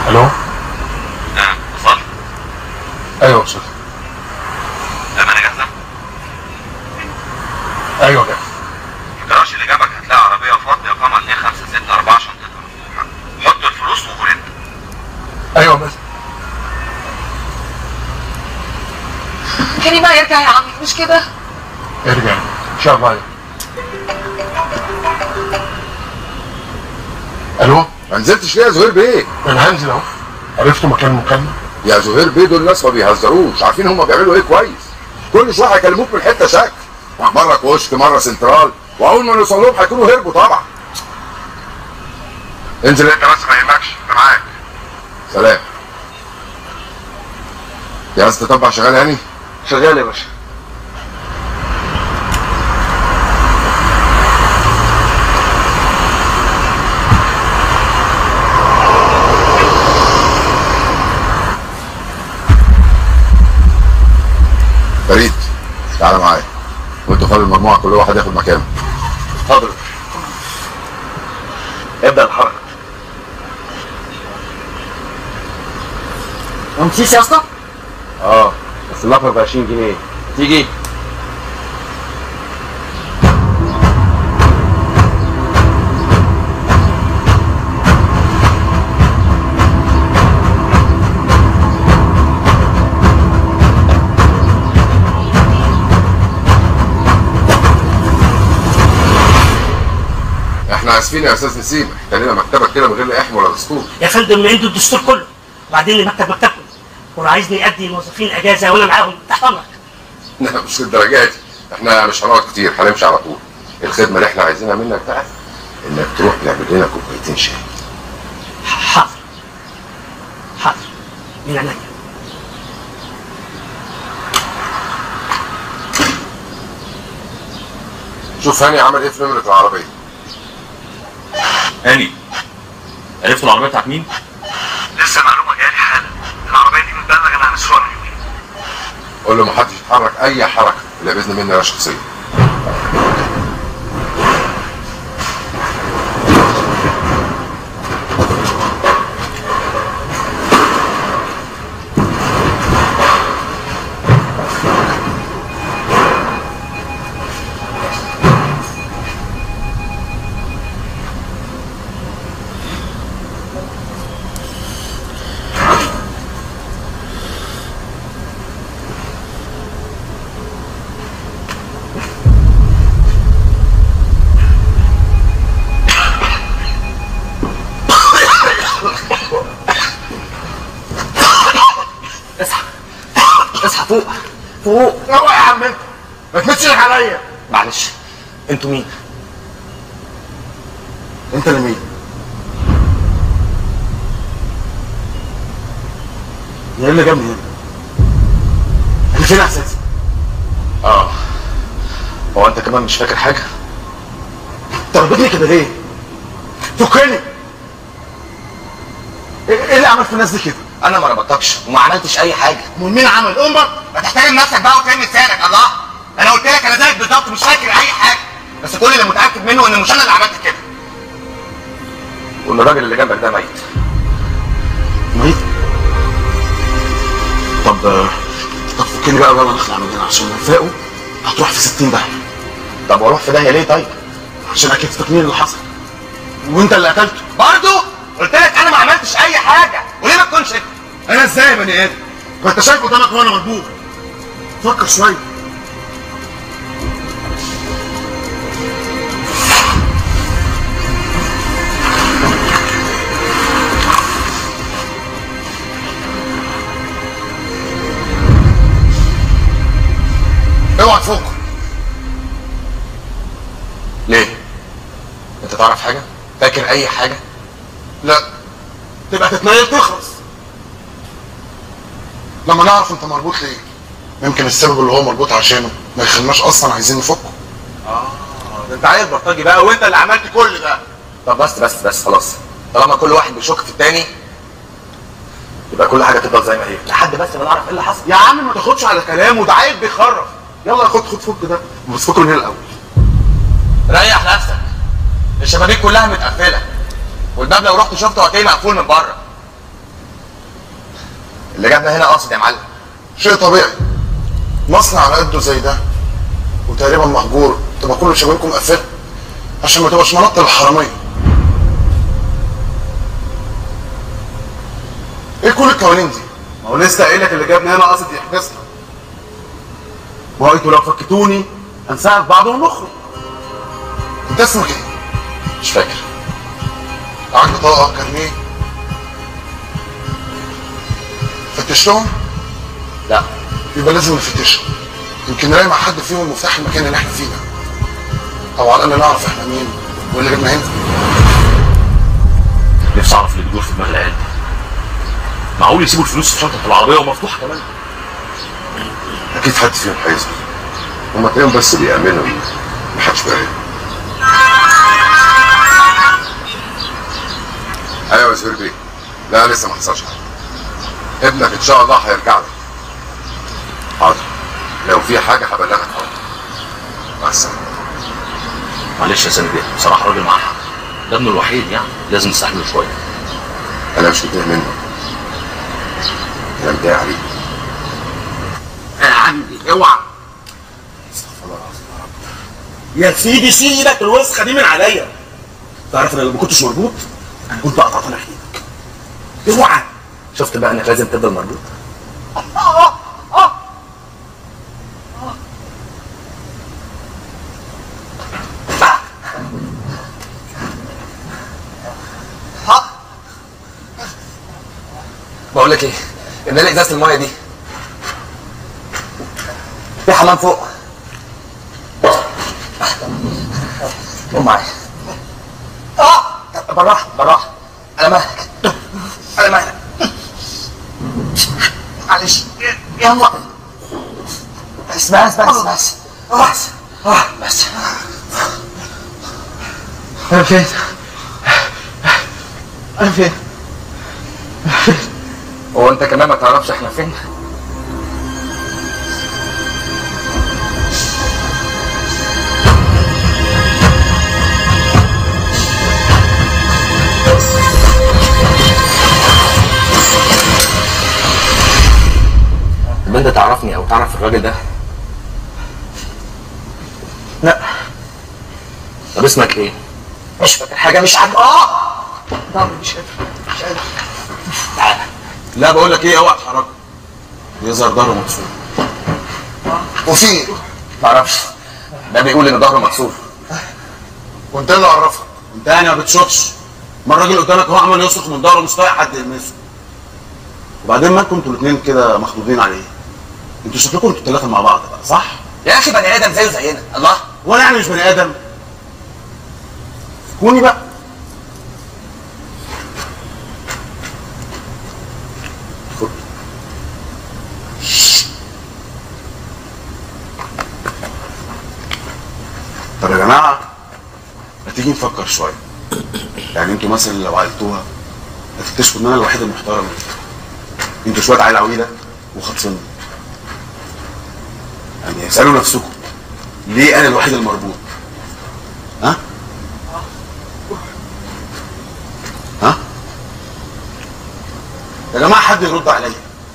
الو اه وصلت ايوه وصلت الأمانة جاهزة؟ ايوه جاهز الجراج اللي جنبك هتلاقي عربية فاضية قامة 2 5 6 4 شنطتها مفتوحة حط الفلوس وقول انت ايوه بس كريم بقى يرجع يا عمي مش كده ارجع ان شاء الله الو ما نزلتش ليه يا زهير بيه؟ انا هنزل اهو عرفت مكان المكالمه يا زهير بيه دول ناس ما بيهزروش عارفين هم بيعملوا ايه كويس كل شويه هيكلموك من حته شكل مره كشك مره سنترال واول ما نوصل لهم هيكونوا هربوا طبعا انزل انت بس ما يهمكش انا معاك سلام يا اسطى تتبع شغال يعني شغال يا باشا فريد تعالى معايا وانتوا خلوا المجموعه كل واحد ياخد مكانه حاضر ابدا الحركه رمسيس يا اسطى اه بس اللقمه ب 20 جنيه تيجي احنا اسفين يا استاذ نسيم احنا لنا مكتبك كده من غير لا احم ولا دستور يا فندم عنده الدستور كله وبعدين المكتب مكتبكم ولو عايزني ادي الموظفين اجازه وانا معاهم تحت امرك لا مش للدرجه دي احنا مش هنقعد كتير هنمشي على طول الخدمه اللي احنا عايزينها منك بقى انك تروح تعمل لنا كوبايتين شاي حاضر حاضر من عينيا شوف هاني عمل ايه في نمره العربيه هاني عرفتوا العربية بتاعت مين؟ لسه معلومه جايه لي حالا العربيه دي متبلغ انها مسروقه من يومين قول له محدش يتحرك اي حركه الا باذن مني انا شخصيا اصحى اصحى فوق فوق روح يا عم انت ما تمشيش عليا معلش انتوا مين؟ انت اللي مين ايه اللي جابني هنا احنا فين اساسا اه هو انت كمان مش فاكر حاجه تربطني كده ليه فكني ايه إيه اللي عمل في الناس دي كده انا ما ربطتكش وما عملتش اي حاجه امال مين عمل امك ما تحترم نفسك بقى وترمي لسانك الله انا قلت لك انا زيك بالظبط مش فاكر اي حاجه بس كل اللي متاكد منه ان مش انا اللي عملت كده وان الراجل اللي جنبك ده ميت ميت طب آه، طب فكني بقى يلا نخلع من هنا عشان لو فاقوا هتروح في 60 داهيه طب واروح في داهيه ليه طيب عشان اكيد تكميل اللي حصل وانت اللي قتلته برضه قلت لك انا ما عملتش اي حاجه وليه ما تكونش انت انا ازاي يا بني ادم ما انت شايف قدامك وانا مربوط فكر شويه اوعى تفكر ليه انت تعرف حاجه فاكر اي حاجه لا تبقى تتنيل تخلص لما نعرف انت مربوط ليه يمكن السبب اللي هو مربوط عشانه ما يخليناش اصلا عايزين نفكه ده انت عيل بلطجي بقى وانت اللي عملت كل ده طب بس بس بس خلاص طالما كل واحد بيشك في التاني يبقى كل حاجه تفضل زي ما هي لحد بس ما نعرف ايه اللي حصل يا عم ما تاخدش على كلامه ده عيل بيخرف يلا خد خد فك ده بس فكه من هنا الاول ريح نفسك الشبابيك كلها متقفله والباب لو رحت شفته هتلاقيه مقفول من بره اللي جابنا هنا قاصد يا معلم شيء طبيعي مصنع على قده زي ده وتقريبا مهجور تبقى كل شبابكم مقفله عشان ما تبقاش منط الحراميه ايه كل القوانين دي؟ ما هو لسه قايل لك اللي جابني هنا قاصد يحبسنا ما هو انتوا لو فكتوني هنساعد بعض ونخرج انت اسمك ايه؟ مش فاكر معاك بطاقه كارنيه فتشتهم؟ لا يبقى لازم نفتشهم يمكن نلاقي مع حد فيهم مفتاح المكان اللي احنا فيه ده او على الاقل نعرف احنا مين واللي جبنا هنا نفسي اعرف اللي بيدور في دماغ العيال دي. معقول يسيبوا الفلوس في شنطه العربيه ومفتوحه كمان اكيد حد فيهم هيظهر هما تلاقيهم بس بيأمنوا محدش بيعمل ايوه يا زهير بيه لا لسه ما حصلش حاجه ابنك ان شاء الله هيرجع لك حاضر لو في حاجه هبلغك حاضر مع السلامه معلش يا سامي بيه بصراحه راجل معاه حق ده ابنه الوحيد يعني لازم نستحمله شويه انا مش متضايق منه انا متضايق عليه يا عمي اوعى يا سيدي سيبك الوسخه دي من عليا تعرف انا لو ما كنتش مربوط انا كنت قطعت ناحيتك اوعى شفت بقى انك لازم تفضل مربوط بقول لك ايه املى لي ازازه المايه دي في حمام فوق قوم معايا اه بالراحه بالراحه انا مالك انا مالك معلش يلا بس بس بس بس بس آه، بس انا فين انا فين هو انت كمان ما تعرفش احنا فين طب انت تعرفني او تعرف الراجل ده لا طب اسمك ايه مش فاكر حاجه مش عارف اه طب مش قادر مش قادر تعالى لا بقول لك ايه اوعى تحركه يظهر ظهره مكسور وفي ايه؟ معرفش ده بيقول ان ظهره مكسور وانت اللي عرفك انت يعني ما بتشوفش ما الراجل قدامك هو عمال يصرخ من ظهره مش طايق حد يلمسه وبعدين مالكم انتوا الاثنين كده مخطوبين عليه انتوا شكلكم انتوا الثلاثه مع بعض بقى صح؟ يا اخي بني ادم زيه زينا الله وانا يعني مش بني ادم كوني بقى خد. طب يا جماعه ما تيجي نفكر شويه يعني انتوا مثلا لو عقلتوها هتكتشفوا ان انا الوحيد المحترم انتوا شويه عيال عويله وخلصنا يعني اسالوا نفسكم ليه انا الوحيد المربوط ها ها يا جماعه حد يرد عليا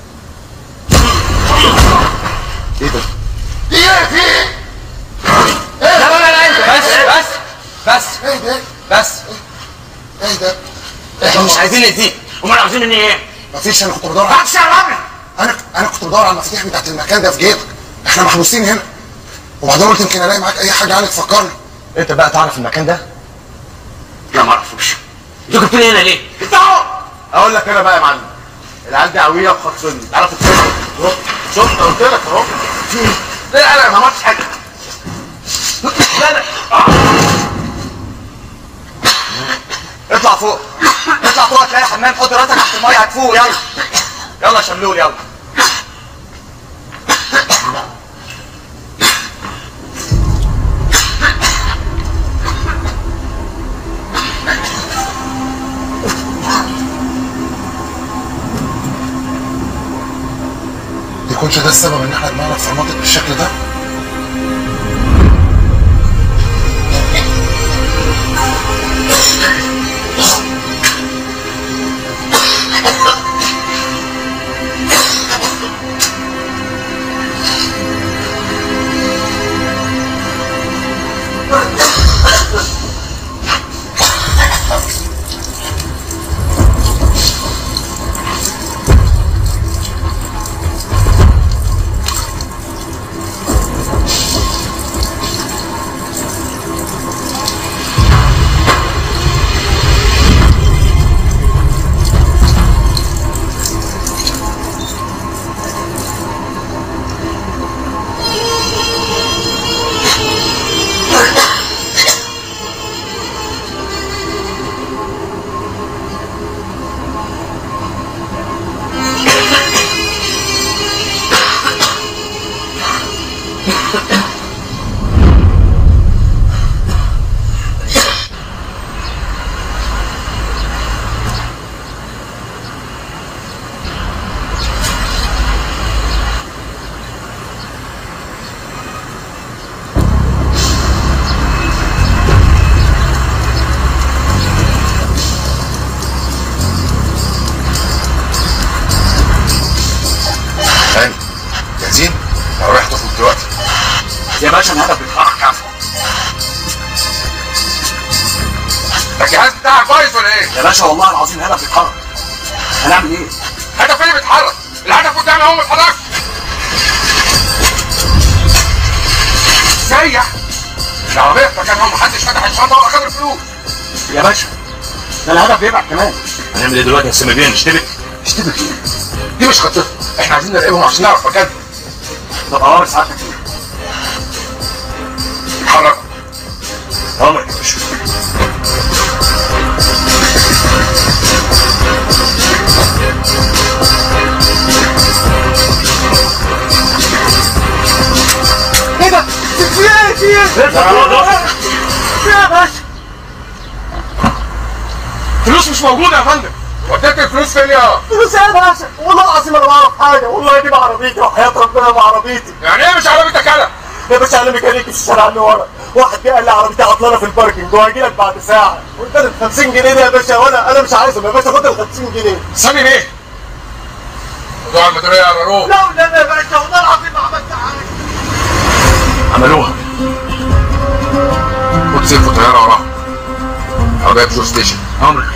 ايه ده في ايه في ايه؟ لا لا لا لا بس بس بس ايه ده؟ بس ايه ده؟ احنا مش عايزين نأذيك امال عاوزين مني ايه؟ مفيش انا كنت بدور على بعد شهر انا انا كنت بدور على المفاتيح بتاعت المكان ده في جيبك احنا محبوسين هنا وبعدين قلت يمكن الاقي معاك اي حاجه يعني تفكرني انت بقى تعرف المكان ده لا ما اعرفوش انتوا جبتوني هنا ليه؟ اقول لك انا بقى يا معلم العيال دي قويه وخلصني تعرف تتصرف شفت قلت لك اهو لا لا لا ما عملتش حاجه لا لا اطلع فوق اطلع فوق هتلاقي حمام حط راسك تحت الميه هتفوق يلا يلا يا شملول يلا يكونش ده السبب ان احنا دماغنا اتفرمطت بالشكل ده الهدف بيتحرك يا عصام الجهاز بتاعك بايظ ولا ايه؟ يا باشا والله العظيم الهدف بيتحرك هنعمل ايه؟ هدف ايه بيتحرك؟ الهدف قدامي اهو ما اتحركش ازاي يعني؟ العربية في مكان هو محدش فتح الشنطة ولا خد الفلوس يا باشا ده الهدف بيبعد كمان هنعمل ايه دلوقتي يا سامي بيه نشتبك اشتبك ايه؟ دي مش خطتنا احنا عايزين نراقبهم عشان نعرف مكانهم طب اوامر ساعتك ايه؟ اتحركوا اوامرك يا باشا ايه ده؟ في ايه في ايه؟ في ايه يا باشا؟ فلوس مش موجودة يا فندم وديت الفلوس فين يا فلوس ايه يا باشا؟ والله العظيم انا ما اعرف حاجه والله دي بعربيتي وحياه ربنا بعربيتي يعني ايه مش عربيتك انا؟ يا باشا انا ميكانيكي في الشارع اللي ورا واحد جه قال لي عربيتي عطلانه في الباركنج وهجي لك بعد ساعه قلت له ال 50 جنيه دي يا باشا وانا انا مش عايزهم يا باشا خد ال 50 جنيه سامي بيه موضوع المديرية قرروه لا لا يا باشا والله العظيم ما عملت حاجه عملوها خد سيف وطيارة وراها عربية بجو ستيشن امرك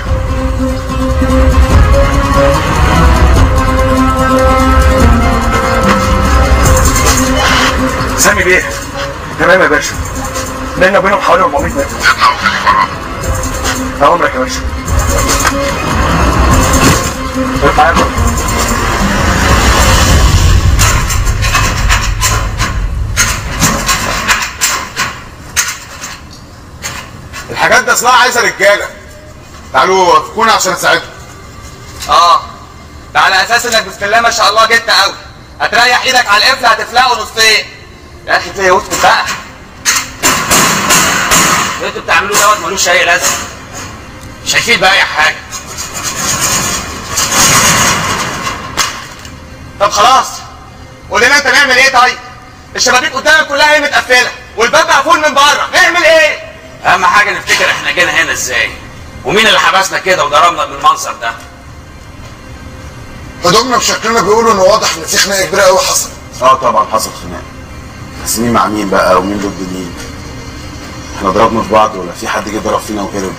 سامي بيه تمام يا باشا بيننا وبينهم حوالي 400 متر اطلع وخليك وراها اوامرك يا باشا اطلع يا باشا الحاجات ده اصلها عايزه رجاله تعالوا وافقونا عشان اساعدكم اه ده على اساس انك بسم الله ما شاء الله جبت قوي هتريح ايدك على القفل هتفلقه نصين يا اخي تلاقي وسط بقى اللي انتوا بتعملوه دوت ملوش اي لازمه مش هيفيد باي حاجه طب خلاص قول لنا انت نعمل ايه طيب الشبابيك قدامك كلها هي متقفله والباب مقفول من بره نعمل ايه اهم حاجه نفتكر احنا جينا هنا ازاي ومين اللي حبسنا كده وضربنا بالمنظر ده هدومنا بشكلنا بيقولوا ان واضح ان في خناقه كبيره قوي حصلت اه طبعا حصل خناقه بس مين مع مين بقى ومين ضد مين احنا ضربنا في بعض ولا في حد جه ضرب فينا وهرب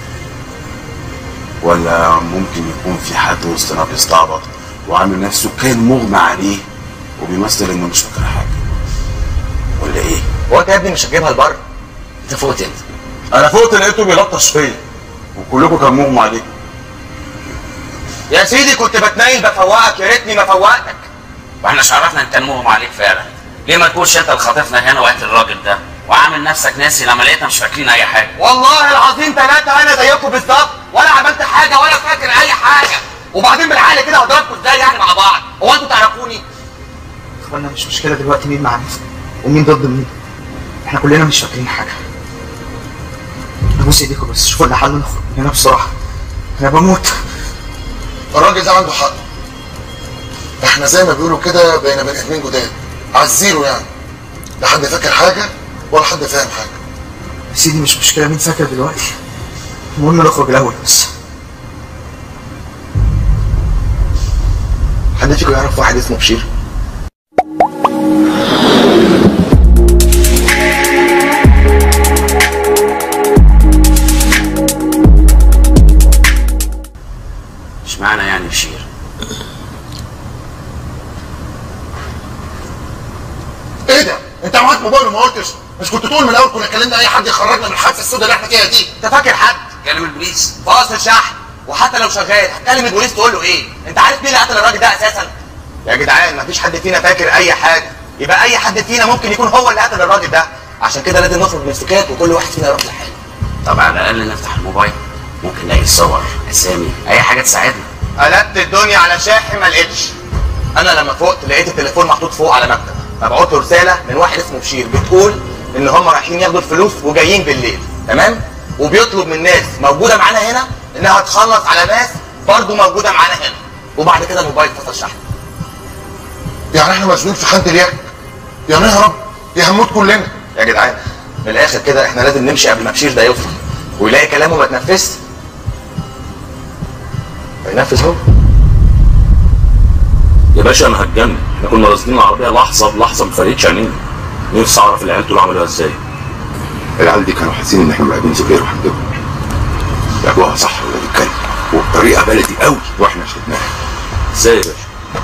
ولا ممكن يكون في حد وسطنا بيستعبط وعامل نفسه كان مغمى عليه وبيمثل انه مش فاكر حاجه ولا ايه هو انت يا ابني مش هتجيبها لبره انت فوت انت انا فوقت لقيته بيلطش فيا وكلكم كان مغمى عليكم يا سيدي كنت بتنيل بفوقك يا ريتني ما فوقتك واحنا مش عرفنا ان كان مغمى عليك فعلا ليه ما تقولش انت اللي خاطفنا هنا وقت الراجل ده وعامل نفسك ناسي لما لقيتنا مش فاكرين اي حاجه والله العظيم ثلاثة أنا زيكم بالظبط ولا عملت حاجة ولا فاكر أي حاجة وبعدين بالعقل كده هضربكم إزاي يعني مع بعض هو أنتوا تعرفوني؟ اخوانا مش مشكله دلوقتي مين مع مين ومين ضد مين احنا كلنا مش فاكرين حاجه ابوس ايديكم بس شوفوا لنا حل نخرج من هنا بسرعه انا بموت الراجل ده عنده حق احنا زي ما بيقولوا كده بين بني ادمين جداد على الزيرو يعني لا حد فاكر حاجه ولا حد فاهم حاجه يا سيدي مش مشكله مين فاكر دلوقتي المهم نخرج الاول بس حد فيكم يعرف واحد اسمه بشير؟ مش معنى يعني بشير ايه ده انت معاك موبايل وما قلتش مش كنت تقول من الاول كنا كلمنا اي حد يخرجنا من الحادثه السوداء اللي احنا فيها دي أنت فاكر حد؟ كلم البوليس فاصل شحن وحتى لو شغال هتكلم البوليس تقول له إيه؟ أنت عارف مين اللي قتل الراجل ده أساسا؟ يا جدعان مفيش حد فينا فاكر أي حاجة يبقى أي حد فينا ممكن يكون هو اللي قتل الراجل ده عشان كده لازم نخرج من السكات وكل واحد فينا يروح لحاله طب على الاقل نفتح الموبايل ممكن نلاقي صور اسامي اي حاجه تساعدنا قلبت الدنيا على شاحن ما لقيتش انا لما فقت لقيت التليفون محطوط فوق على مكتب مبعوت له رساله من واحد اسمه بشير بتقول ان هم رايحين ياخدوا الفلوس وجايين بالليل تمام وبيطلب من ناس موجوده معانا هنا انها تخلص على ناس برضه موجوده معانا هنا وبعد كده الموبايل فصل شحن يعني احنا مسجونين في خانه اليك يا نهرب يا هنموت كلنا يا جدعان من الاخر كده احنا لازم نمشي قبل ما بشير ده يوصل ويلاقي كلامه ما تنفذش هينفذ هو يا باشا انا هتجنن احنا كنا راصدين العربيه لحظه بلحظه ما فرقتش عينينا نفسي اعرف العيال دول عملوها ازاي العيال دي كانوا حاسين ان احنا مراقبين زبير وهنجيبهم لعبوها صح ولا الكلب وبطريقه بلدي قوي واحنا شدناها ازاي يا باشا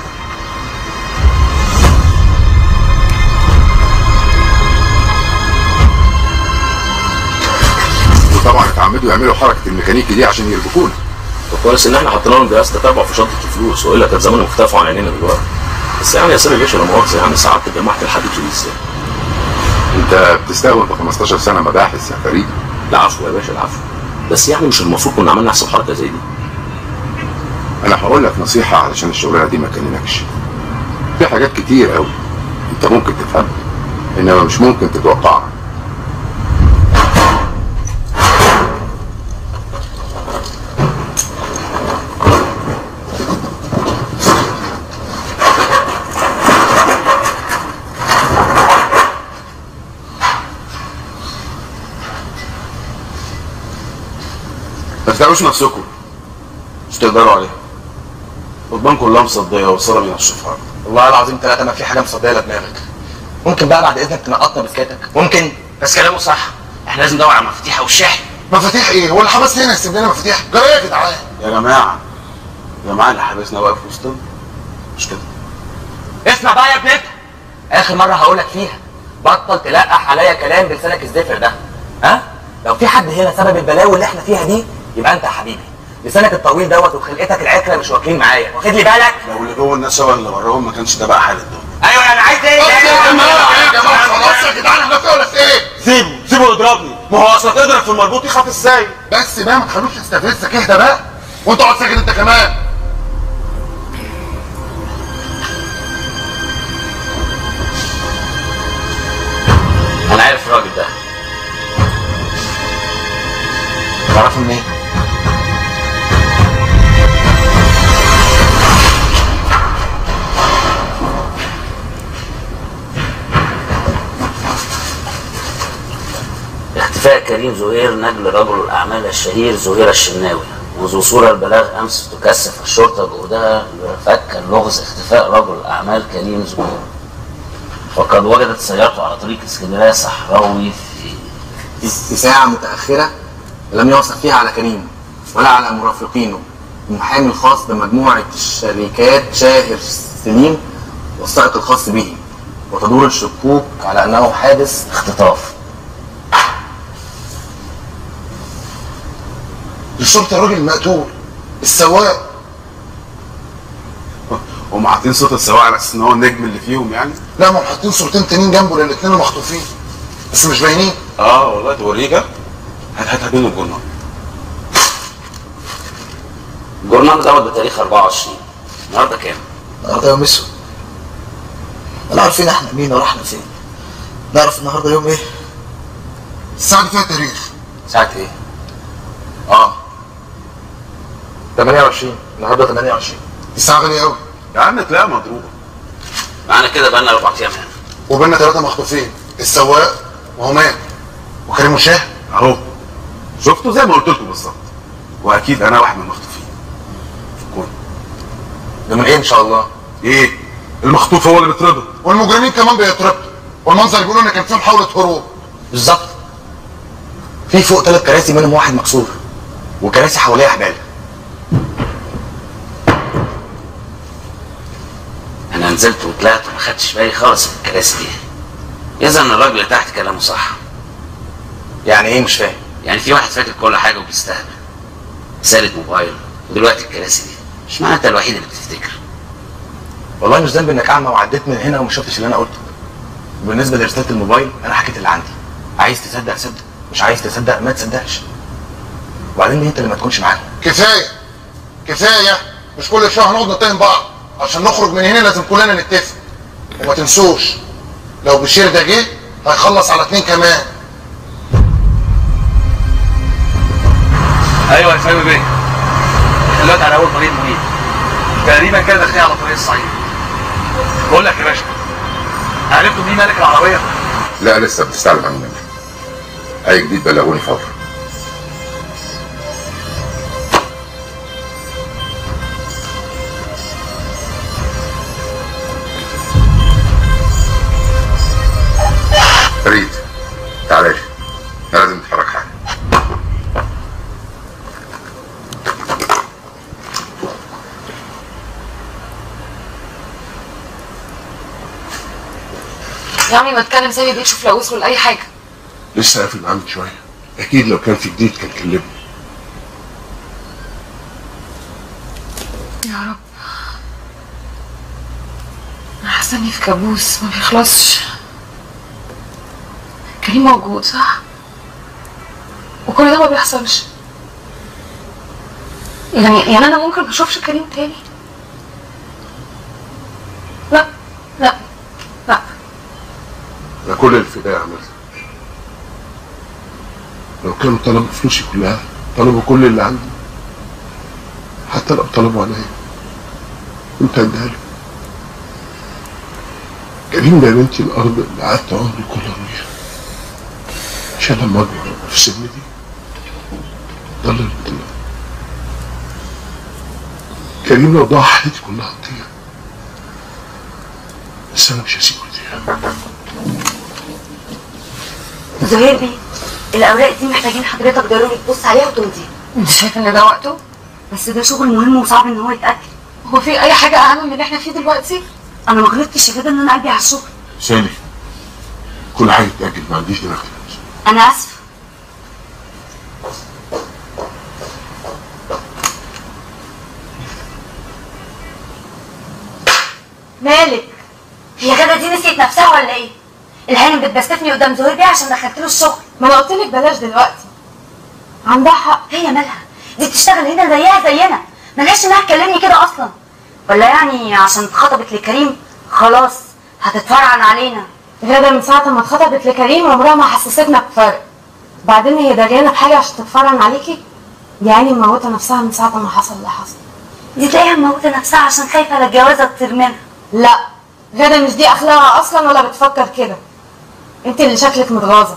وطبعا اتعمدوا يعملوا حركه الميكانيكي دي عشان يربكونا طب كويس ان احنا حطينا لهم جهاز تتبع في شنطه الفلوس والا كان زمانهم اختفوا عن عينينا دلوقتي بس يعني يا سامي باشا لا مؤاخذه يعني ساعات جمعت الحديد دي ازاي انت بتستهون ب 15 سنه مباحث يا فريد العفو يا باشا العفو بس يعني مش المفروض كنا عملنا احسن حركه زي دي انا هقول لك نصيحه علشان الشغلانه دي ما كلمكش في حاجات كتير قوي انت ممكن تفهمها انما مش ممكن تتوقعها ما تتعبوش نفسكم مش تقدروا عليها القضبان كلها مصديه والصلاة بينشفها والله العظيم ثلاثة ما في حاجة مصدية لدماغك ممكن بقى بعد إذنك تنقطنا بسكاتك ممكن بس كلامه صح احنا لازم ندور على المفاتيح او الشاحن مفاتيح ايه؟ هو اللي حبس هنا يسيب لنا مفاتيح؟ جرى ايه يا جدعان؟ يا جماعه يا جماعه اللي حابسنا واقف وسطنا مش كده اسمع بقى يا ابن انت آخر مرة هقولك فيها بطل تلقح عليا كلام بلسانك الزفر ده ها؟ لو في حد هنا سبب البلاوي اللي احنا فيها دي يبقى أنت يا حبيبي لسانك الطويل دوت وخلقتك العكرة مش واكلين معايا واخد لي بالك؟ لو اللي جوه الناس شبه اللي براهم ما كانش ده بقى حال الدنيا ايوه انا عايز ايه؟ بس يا جماعه يا جماعه خلاص يا جدعان احنا في ولا في ايه؟ سيبه سيبه يضربني ما هو اصلا تضرب في المربوط يخاف ازاي بس بقى ما تخلوش يستفزك اهدى بقى وانت اقعد ساكت انت كمان انا عارف الراجل ده تعرفه منين؟ اختفاء كريم زهير نجل رجل الاعمال الشهير زهير الشناوي منذ وصول البلاغ امس تكثف الشرطه جهودها لفك اللغز اختفاء رجل الاعمال كريم زهير وقد وجدت سيارته على طريق اسكندريه الصحراوي في في ساعة متأخرة لم يوثق فيها على كريم ولا على مرافقينه المحامي الخاص بمجموعة شركات شاهر سليم والسائق الخاص به وتدور الشكوك على أنه حادث اختطاف لصورة الراجل المقتول السواق هم حاطين صوت السواق على اساس ان هو النجم اللي فيهم يعني لا ما هم حاطين صورتين تانيين جنبه للاثنين المخطوفين بس مش باينين اه والله توريك هات هات هات منه الجرنان الجورنال دوت بتاريخ 24 النهارده كام؟ النهارده يوم اسود ولا عارفين احنا مين ولا احنا فين نعرف النهارده يوم ايه الساعة دي فيها تاريخ ساعة ايه؟ اه 28 النهارده 28 دي ساعة غالية قوي يا عم تلاقيها مضروبه معانا كده بقالنا اربع ايام هنا وبيننا ثلاثة مخطوفين السواق وهو مات وكريم وشاه اهو شفتوا زي ما قلت لكم بالظبط واكيد انا واحد من المخطوفين في الكون ده من ايه ان شاء الله؟ ايه المخطوف هو اللي بيتربط والمجرمين كمان بيتربطوا والمنظر بيقولوا ان كان في محاولة هروب بالظبط في فوق ثلاث كراسي منهم واحد مكسور وكراسي حواليها حبال انا نزلت وطلعت وما خدتش بالي خالص من الكراسي دي اذا الراجل اللي تحت كلامه صح يعني ايه مش فاهم يعني في واحد فاكر كل حاجه وبيستهبل رساله موبايل ودلوقتي الكراسي دي مش معنى انت الوحيد اللي بتفتكر والله مش ذنبي انك اعمى وعديت من هنا وما شفتش اللي انا قلته بالنسبه لرساله الموبايل انا حكيت اللي عندي عايز تصدق صدق مش عايز تصدق ما تصدقش وبعدين ليه انت اللي ما تكونش معاهم كفاية كفاية مش كل شوية هنقعد نتهم بعض عشان نخرج من هنا لازم كلنا نتفق وما تنسوش لو بشير ده جه هيخلص على اتنين كمان ايوه يا فهمي بيه دلوقتي على اول طريق مهيب تقريبا كده داخلين على طريق الصعيد بقول لك يا باشا عرفتوا مين مالك العربيه؟ لا لسه بتستعلم عننا اي جديد بلغوني فورا يا عمي ما تكلم سامي دي تشوف لو وصلوا لاي حاجه لسه قافل معاه من شويه اكيد لو كان في جديد كان كلمني يا رب انا حاسه اني في كابوس ما بيخلصش كريم موجود صح وكل ده ما بيحصلش يعني يعني انا ممكن ما اشوفش كريم تاني لا لا لا انا كل اللي في ايديا عملته لو كانوا طلبوا فلوسي كلها طلبوا كل اللي عندي حتى لو طلبوا عليا كنت اديها له كريم ده يا بنتي الارض اللي قعدت عمري كله ارميها عشان لما اكبر في السن دي ضل البطولة كريم لو ضاع حياتي كلها تضيع بس انا مش هسيبه يضيع زهير بيه الاوراق دي محتاجين حضرتك ضروري تبص عليها وتمضيها انت شايف ان ده وقته بس ده شغل مهم وصعب ان هو يتاكد هو في اي حاجه اهم من اللي احنا فيه دلوقتي انا ما غلطتش يا كده ان انا قلبي على الشغل سامي كل حاجه تتاكد ما عنديش دماغ انا اسفه مالك هي غدا دي نسيت نفسها ولا ايه الهانم بتبستفني قدام زهير بيه عشان دخلت له الشغل ما انا قلت لك بلاش دلوقتي عندها حق هي مالها دي بتشتغل هنا زيها زينا ملهاش انها تكلمني كده اصلا ولا يعني عشان اتخطبت لكريم خلاص هتتفرعن علينا غدا من ساعه ما اتخطبت لكريم عمرها ما حسستنا بفرق بعدين هي دريانه بحاجه عشان تتفرن عليكي دي يعني مموته نفسها من ساعه ما حصل اللي حصل دي تلاقيها مموته نفسها عشان خايفه على الجوازه تطير منها لا غدا مش دي اخلاقها اصلا ولا بتفكر كده انت اللي شكلك متغاظه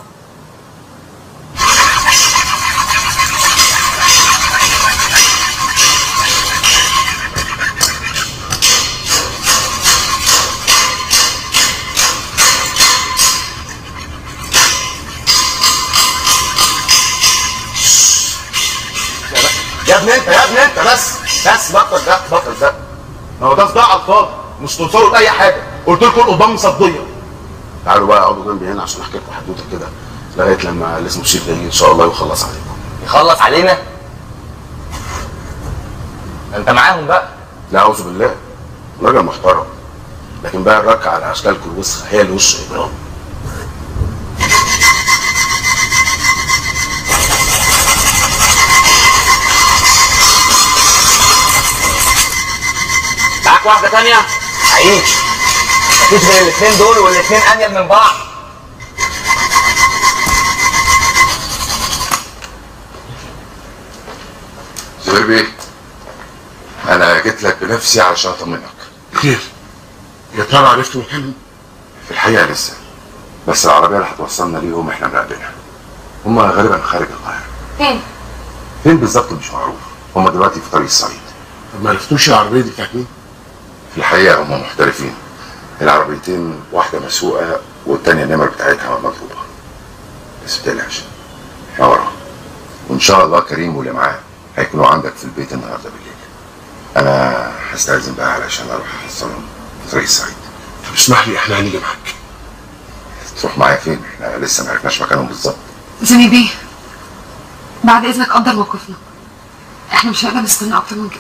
يا ابني انت يا ابني انت بس بس بطل ده بطل ده ما هو ده صداع على الفاضي مش توصلوا لاي حاجه قلت لكم القضبان مصديه تعالوا بقى اقعدوا جنبي هنا عشان احكي لكم حدوته كده لغايه لما اللي اسمه شيخ ده يجي ان شاء الله ويخلص عليكم يخلص علينا انت معاهم بقى لا اعوذ بالله راجل محترم لكن بقى الركعه على اشكالكم الوسخه هي اللي وش اجرام معاك واحده تانية عيش مفيش غير الاثنين دول والاثنين انيل من بعض زهير بيه انا جيت لك بنفسي علشان اطمنك خير يا ترى عرفت مكانهم في الحقيقه لسه بس العربيه اللي هتوصلنا ليهم احنا مراقبينها هم غالبا خارج القاهره فين فين بالظبط مش معروف هم دلوقتي في طريق الصعيد طب ما عرفتوش العربيه دي بتاعت مين؟ في الحقيقه هم محترفين العربيتين واحده مسوقه والتانيه النمر بتاعتها مضروبه بس بتقلقش احنا وراهم وان شاء الله كريم واللي معاه هيكونوا عندك في البيت النهارده بالليل انا هستأذن بقى علشان اروح احصلهم في طريق الصعيد طب اسمح لي احنا هنيجي معاك تروح معايا فين احنا لسه ما عرفناش مكانهم بالظبط زمي بيه بعد اذنك قدر موقفنا احنا مش هنقدر نستنى اكتر من كده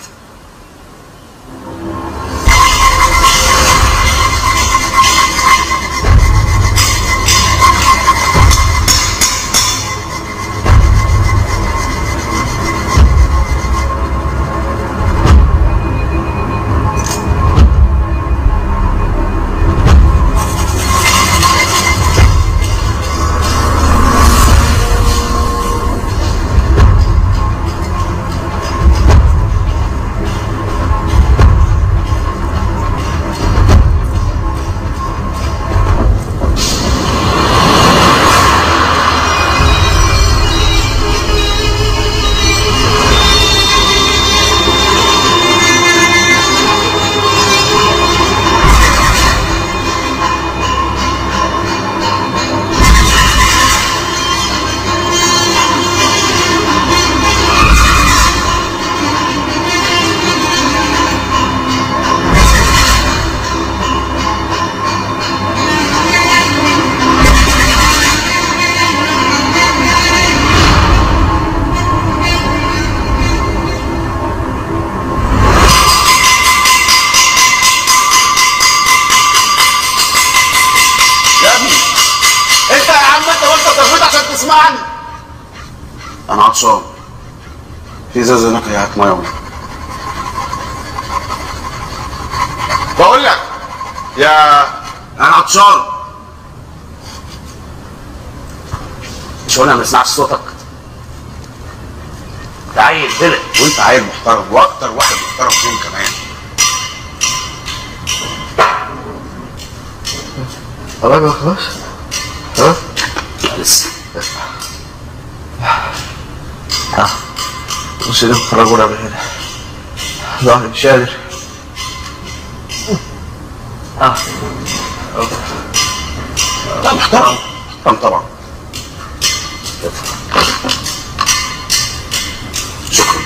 اسمعني انا عطشان في ازازه هناك هي هات ميه ولا بقول لك يا انا عطشان مش قلنا ما نسمعش صوتك انت عيل دلق وانت عيل محترم واكتر واحد محترم فيهم كمان خلاص بقى خلاص ها لا لسه ها بص ده خرجونا من هنا ظهري مش قادر اه لا محترم محترم طبعا شكرا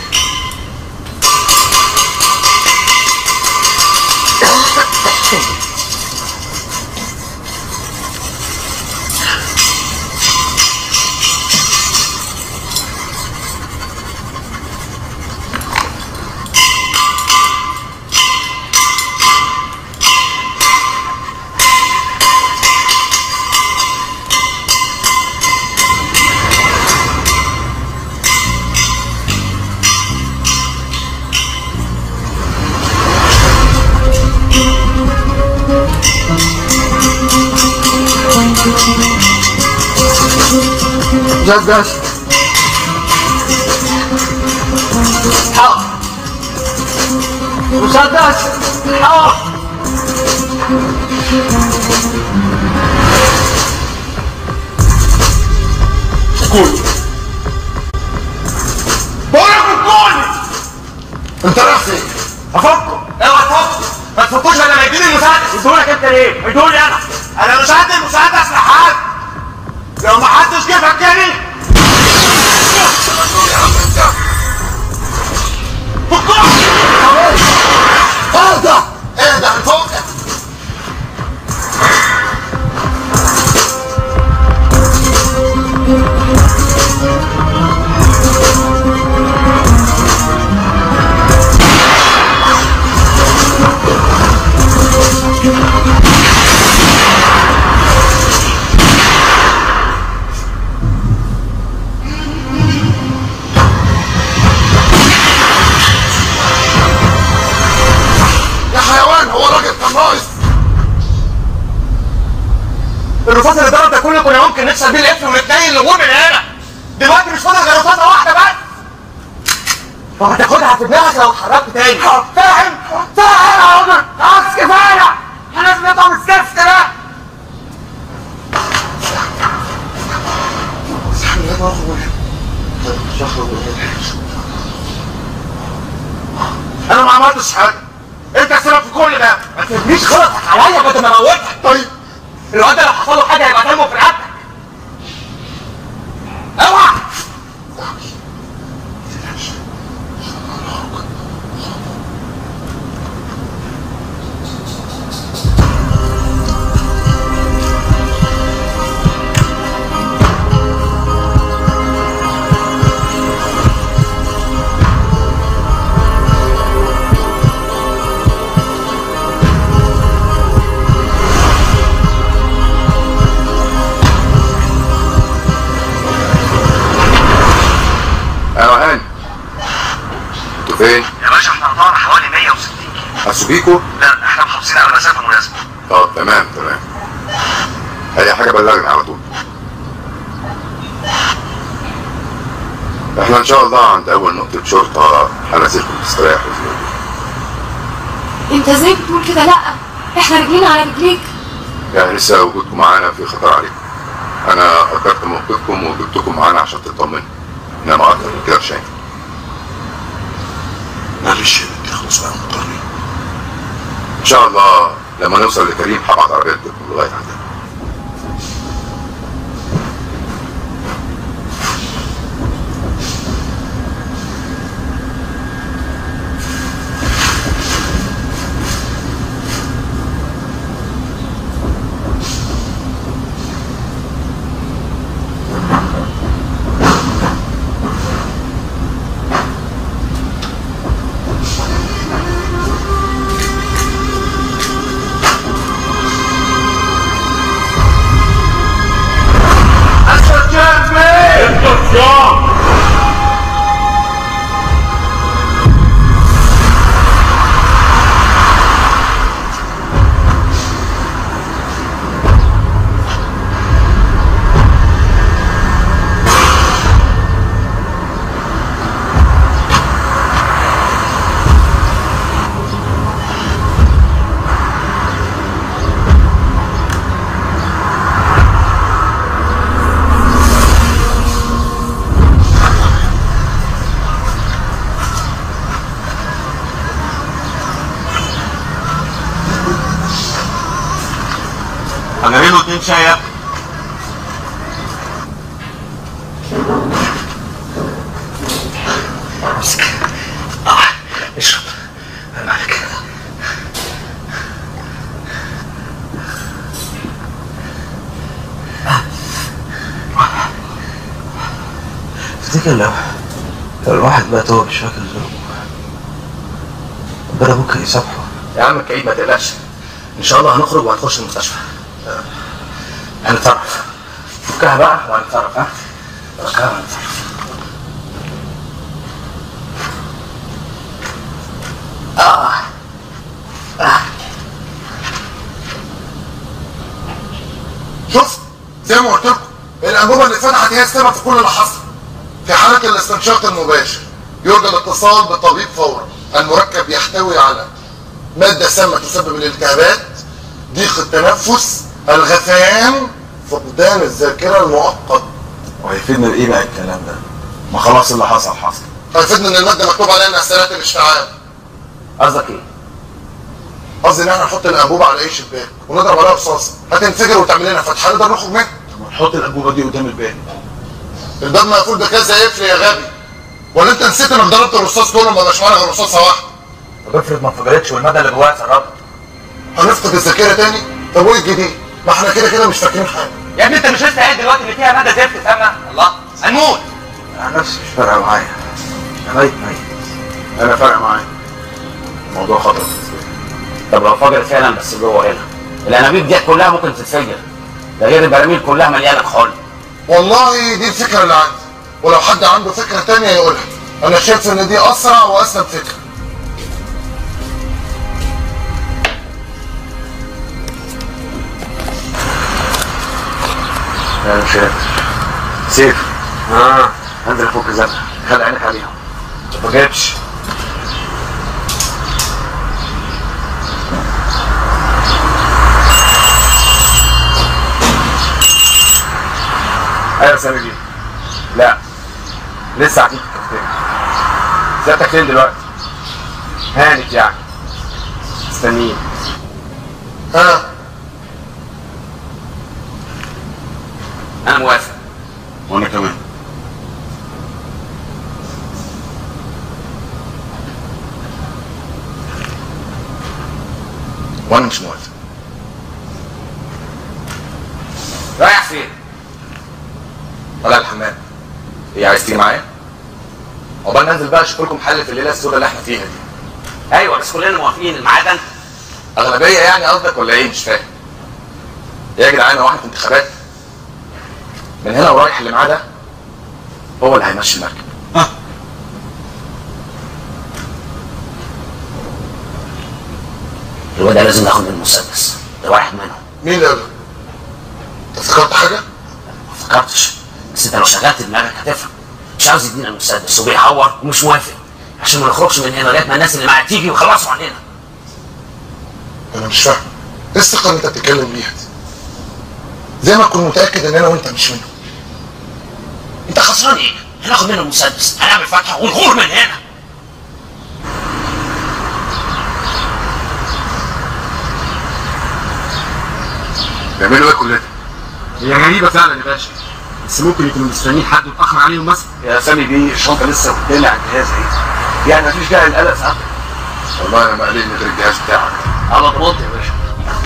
مسدس حق مسدس حق كل بقول لك كل انت رايح فين؟ افكر اوعى تفكر ما تفكرش انا ما يديني المسدس ادولك انت ليه؟ ادولي انا انا مش هدي المسدس لحد لو ما حدش جه فكني اهدى اهدى فوقك يا حيوان هو الراجل كان ناقص الرصاص اللي ضرب ده كله كنا ممكن نكسر بيه القفل ونتنيل نغور من هنا دلوقتي مش فاضل غير رصاصه واحده بس وهتاخدها في دماغك لو اتحركت تاني فاهم؟ فاهم يا راجل خلاص كفايه احنا لازم نطلع من الزفت ده انا ما عملتش حاجه انت السبب في كل ده ما تبنيش خلطك عليا كنت بموتك طيب الواد ده لو حصل له حاجه هيبقى دمه في رقبتك اوعى ايوه هاني انتوا فين؟ يا باشا احنا قطعنا حوالي 160 كيلو حسوا بيكوا؟ لا احنا محافظين على مسافه مناسبه طب تمام تمام اي حاجه بلغني على طول احنا ان شاء الله عند اول نقطه شرطه هنزلكم تستريحوا فيها انت ازاي بتقول كده لا احنا رجلينا على رجليك يعني لسه وجودكم معانا في خطر عليكم انا قدرت موقفكم وجبتكم معانا عشان تطمنوا انما اكتر من كده مش هينفع معلش يا بنتي خلاص بقى مضطرين ان شاء الله لما نوصل لكريم هبعت عربيه تجيبكم لغايه عندنا هجري له اتنين شاي يا ابني امسك اه اشرب مالك تفتكر لو لو الواحد بقى هو مش فاكر ذنوبه ربنا ممكن يسامحه يا عم كئيب ما تقلقش ان شاء الله هنخرج وهنخش المستشفى آه، هنتصرف فكها بقى وهنتصرف ها فكها وهنتصرف اه آه. شفت زي ما قلت لكم الانبوبه اللي فتحت هي السبب في كل اللي حصل في حاله الاستنشاق المباشر يرجى الاتصال بالطبيب فورا المركب يحتوي على ماده سامه تسبب الالتهابات ضيق التنفس الغثيان فقدان الذاكره المؤقت وهيفيدنا بايه بقى الكلام ده؟ ما خلاص اللي حصل حصل هيفيدنا ان الماده مكتوب عليها انها سريعه الاشتعال قصدك ايه؟ قصدي ان احنا نحط الانبوبه على اي شباك ونضرب عليها رصاصه هتنفجر وتعمل لنا فتحه نقدر نخرج منها نحط الانبوبه دي قدام الباب الباب مقفول بكذا قفل يا غبي ولا انت نسيت انك ضربت الرصاص كله ما بقاش معانا غير رصاصه واحده طب افرض ما انفجرتش والماده اللي جواها اتسربت هنفقد الذاكره تاني طب وايه الجديد ما احنا كده كده مش فاكرين حاجه يا ابني انت مش لسه قايل دلوقتي ان فيها ماده زفت سامه الله هنموت انا نفسي مش فارقه معايا انا ميت ميت انا فارق معايا الموضوع خطر بالنسبه لي طب لو فجرت فعلا بس جوه هنا الانابيب دي كلها ممكن تتفجر ده غير البراميل كلها مليانه كحول والله دي الفكره اللي عندي ولو حد عنده فكره تانية يقولها انا شايف ان دي اسرع واسلم فكره انا مش قادر سيف اه هنزل افك زنقه خلي عينك عليهم ما جابش ايوه سامي بيه لا لسه قاعدين في الكافيتيريا سيادتك فين دلوقتي؟ هانت يعني مستنيين ها انا موافق وانا كمان وانا مش موافق رايح فين؟ طالع الحمام ايه عايز تيجي معايا؟ عقبال ما انزل بقى اشوف لكم حل في الليله السوداء اللي احنا فيها دي ايوه بس كلنا موافقين الميعاد انت اغلبيه يعني قصدك ولا ايه مش فاهم ايه يا جدعان هو احنا في انتخابات من هنا ورايح اللي معاه ده هو اللي هيمشي المركب الواد ده لازم ناخد منه المسدس ده واحد منهم مين اللي قال انت افتكرت حاجه ما فكرتش بس انت لو شغلت دماغك هتفهم مش عاوز يدينا المسدس وبيحور ومش موافق عشان ما نخرجش من هنا لغايه ما الناس اللي معاك تيجي ويخلصوا علينا انا مش فاهم ايه الثقه اللي انت بتتكلم بيها دي زي ما اكون متاكد ان انا وانت مش منهم انت خسران ايه؟ هناخد منه المسدس هنعمل فتحه ونغور من هنا بيعملوا ايه كل ده؟ هي غريبه فعلا يا باشا بس ممكن يكونوا مستنيين حد متاخر عليهم مثلا يا سامي بيه الشنطه لسه قدامي على الجهاز اهي يعني مفيش داعي للقلق ساعتها والله انا مقلق من غير الجهاز بتاعك على ضمانتي يا باشا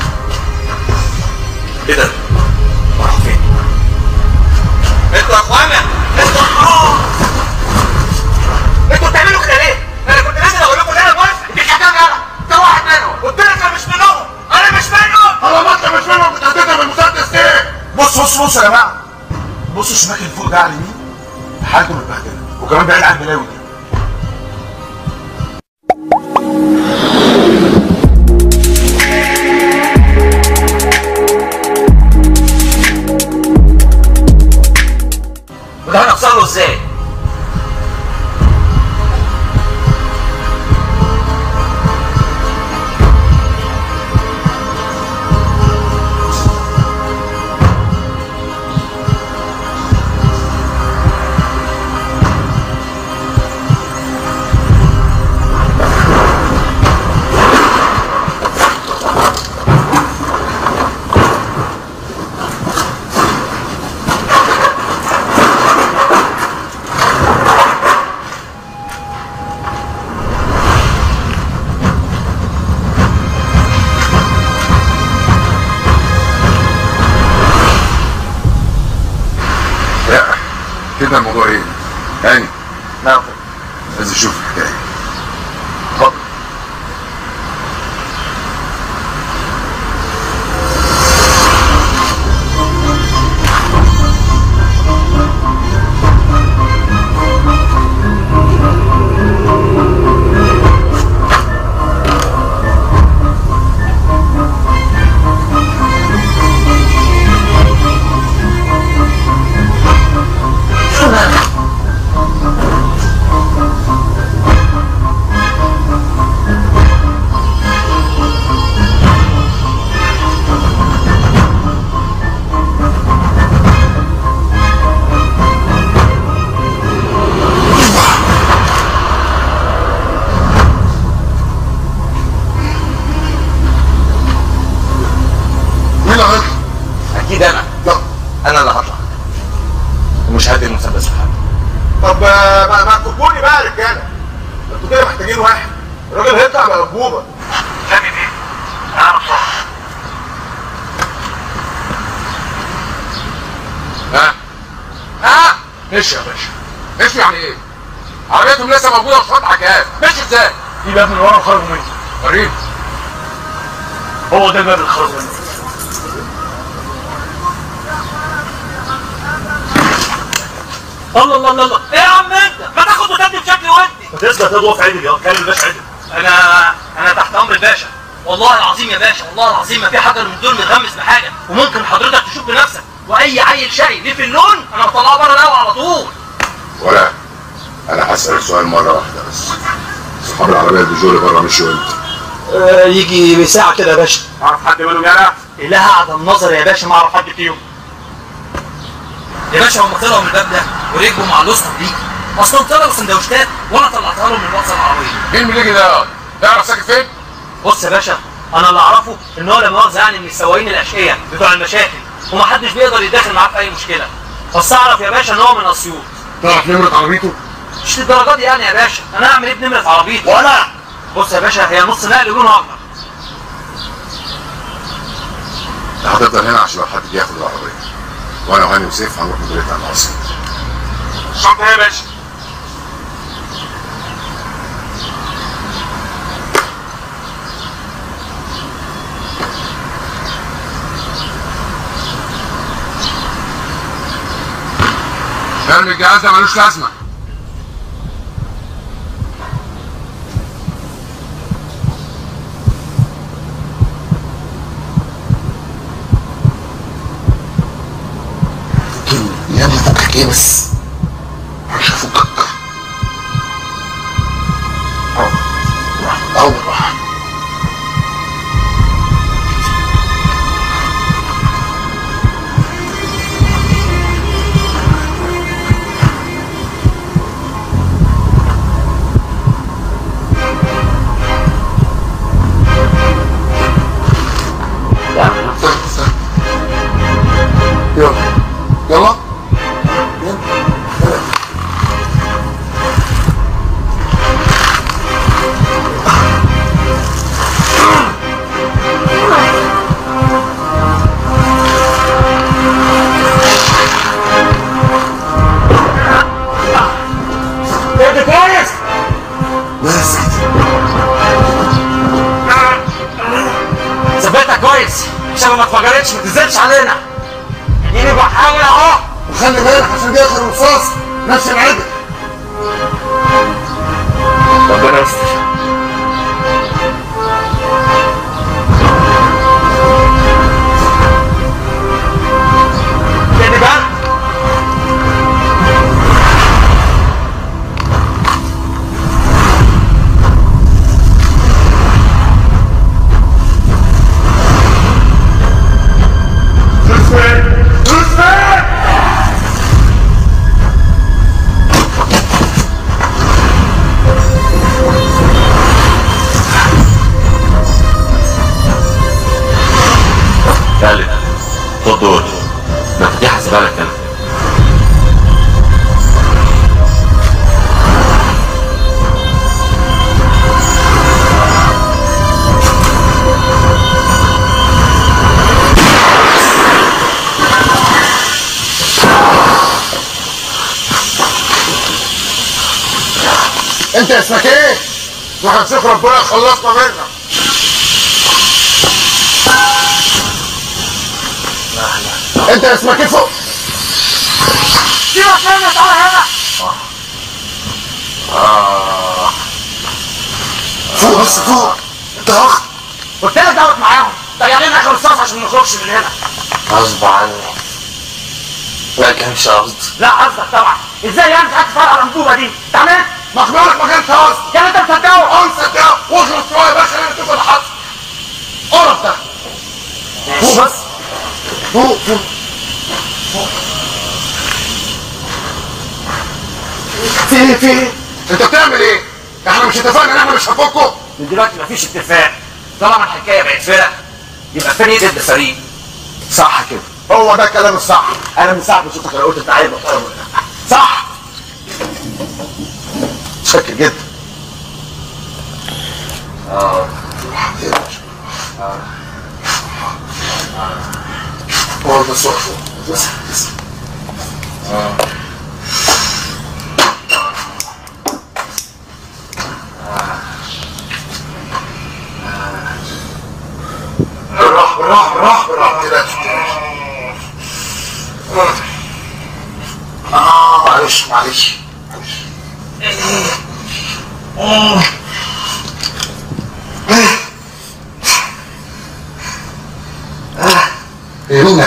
ايه ده؟ راحوا فين؟ انتوا يا اخوانا انتوا حرام انتوا بتعملوا كده ليه؟ انا كنت لازم اقول لكم ان انا موافق دي حكايه انا انت واحد منهم قلت لك انا مش منهم انا مش منهم طالما انت مش منهم كنت هتضرب بالمسدس ليه؟ بص بص بص يا جماعه بصوا الشباك اللي فوق ده على اليمين حالته متبهدله وكمان بعيد عن البلاوي دي وده هنوصل له ازاي؟ عرفنا الموضوع ايه هاني نعم عايز اشوف الحكايه اتفضل مين اللي هيطلع؟ اكيد انا لا انا اللي هطلع ومش هدي المسدس لحد طب آه، ما ما تفكوني بقى يا رجاله انتوا كده محتاجين واحد الراجل هيطلع بأنبوبة سامي بيه انا بصراحه ها ها ماشي يا باشا ماشي يعني ايه؟ عربيتهم لسه موجوده ومش فاتحه جهاز ماشي ازاي؟ في باب من ورا وخرجوا منه وريني هو ده الباب اللي خرجوا منه الله الله الله الله ايه يا عم انت ما تاخد وتدي بشكل ودي ما تثبت تضوى في عدل يا كلم الباشا عدل انا انا تحت امر الباشا والله العظيم يا باشا والله العظيم ما في حجر من دول متغمس بحاجه وممكن حضرتك تشوف بنفسك واي عيل شقي ليه في اللون انا بطلعه بره القهوه على طول ولا انا هسألك سؤال مره واحده بس صحاب العربيه البيجو اللي بره مشوا امتى؟ آه يجي ساعة كده يا باشا اعرف حد منهم يلا لها عدم النظر يا باشا ما اعرف حد فيهم يا باشا هم طلعوا من الباب ده وركبوا مع الاسطى دي اصلا طلعوا سندوتشات وانا طلعتها لهم من المؤسسه العربيه مين المليجي ده؟ تعرف ساكن فين؟ بص يا باشا انا اللي اعرفه ان هو لا مؤاخذه يعني من السواقين الاشقياء بتوع المشاكل ومحدش بيقدر يتداخل معاه في اي مشكله بس اعرف يا باشا ان هو من اسيوط تعرف نمره عربيته؟ مش للدرجه دي يعني يا باشا انا اعمل ايه بنمره عربيتي وانا بص يا باشا هي نص نقل لونها اخضر انت هتفضل هنا عشان لو حد جه ياخد العربيه وانا وهاني وسيف هنروح مديريه العاصمه الشنطه يا باشا ارمي الجهاز ده ملوش لازمه يا ابني فكك ايه بس مش هفكك اول واحد يلا يلا انت كويس بس ثبتها كويس عشان ما اتفجرتش ما تنزلش علينا اديني بحاول اهو وخلي بالك عشان دي اخر رصاص نفس العدل ربنا يستر تاني بقى خالد خد دول مفاتيح هسيبها لك انا انت اسمك ايه؟ واحنا نشوف ربنا يخلصنا منك انت اسمك ايه فوق؟ سيبك مني تعالى هنا فوق بس فوق انت اخ قلت لك دوت معاهم طيارين اخر الصف عشان ما نخرجش من هنا غصب عني ما كانش قصدي لا قصدك طبعا ازاي يعني مش هتفرق الانبوبه دي تمام مخبرك ما كانش قصدي كان انت مصدقه اه مصدقه واخلص شويه يا باشا انا اشوف اللي حصل قرف ده فوق بس فوق فوق في ايه في ايه؟ انت بتعمل ايه؟ احنا مش اتفقنا ان احنا مش هنفكه من دلوقتي مفيش اتفاق طالما الحكايه بقت فرق يبقى فريق ضد فريق صح كده هو ده الكلام الصح انا من ساعه ما شفتك انا قلت انت عيب محترم ولا لا. صح شكر جدا اه هو بس وقف بس بس بالراحه بالراحه بالراحه بالراحه كده اه معلش معلش معلش يمينة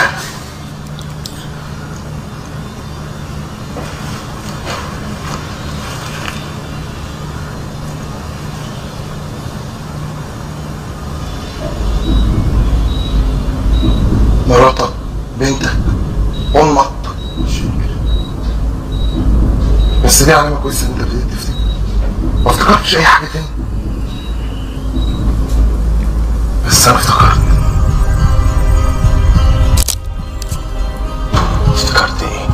مراتك بنتك امك بس دي علامة كويسة ان انت ابتديت تفتكر ما افتكرتش اي حاجة تاني بس انا افتكرت افتكرت ايه؟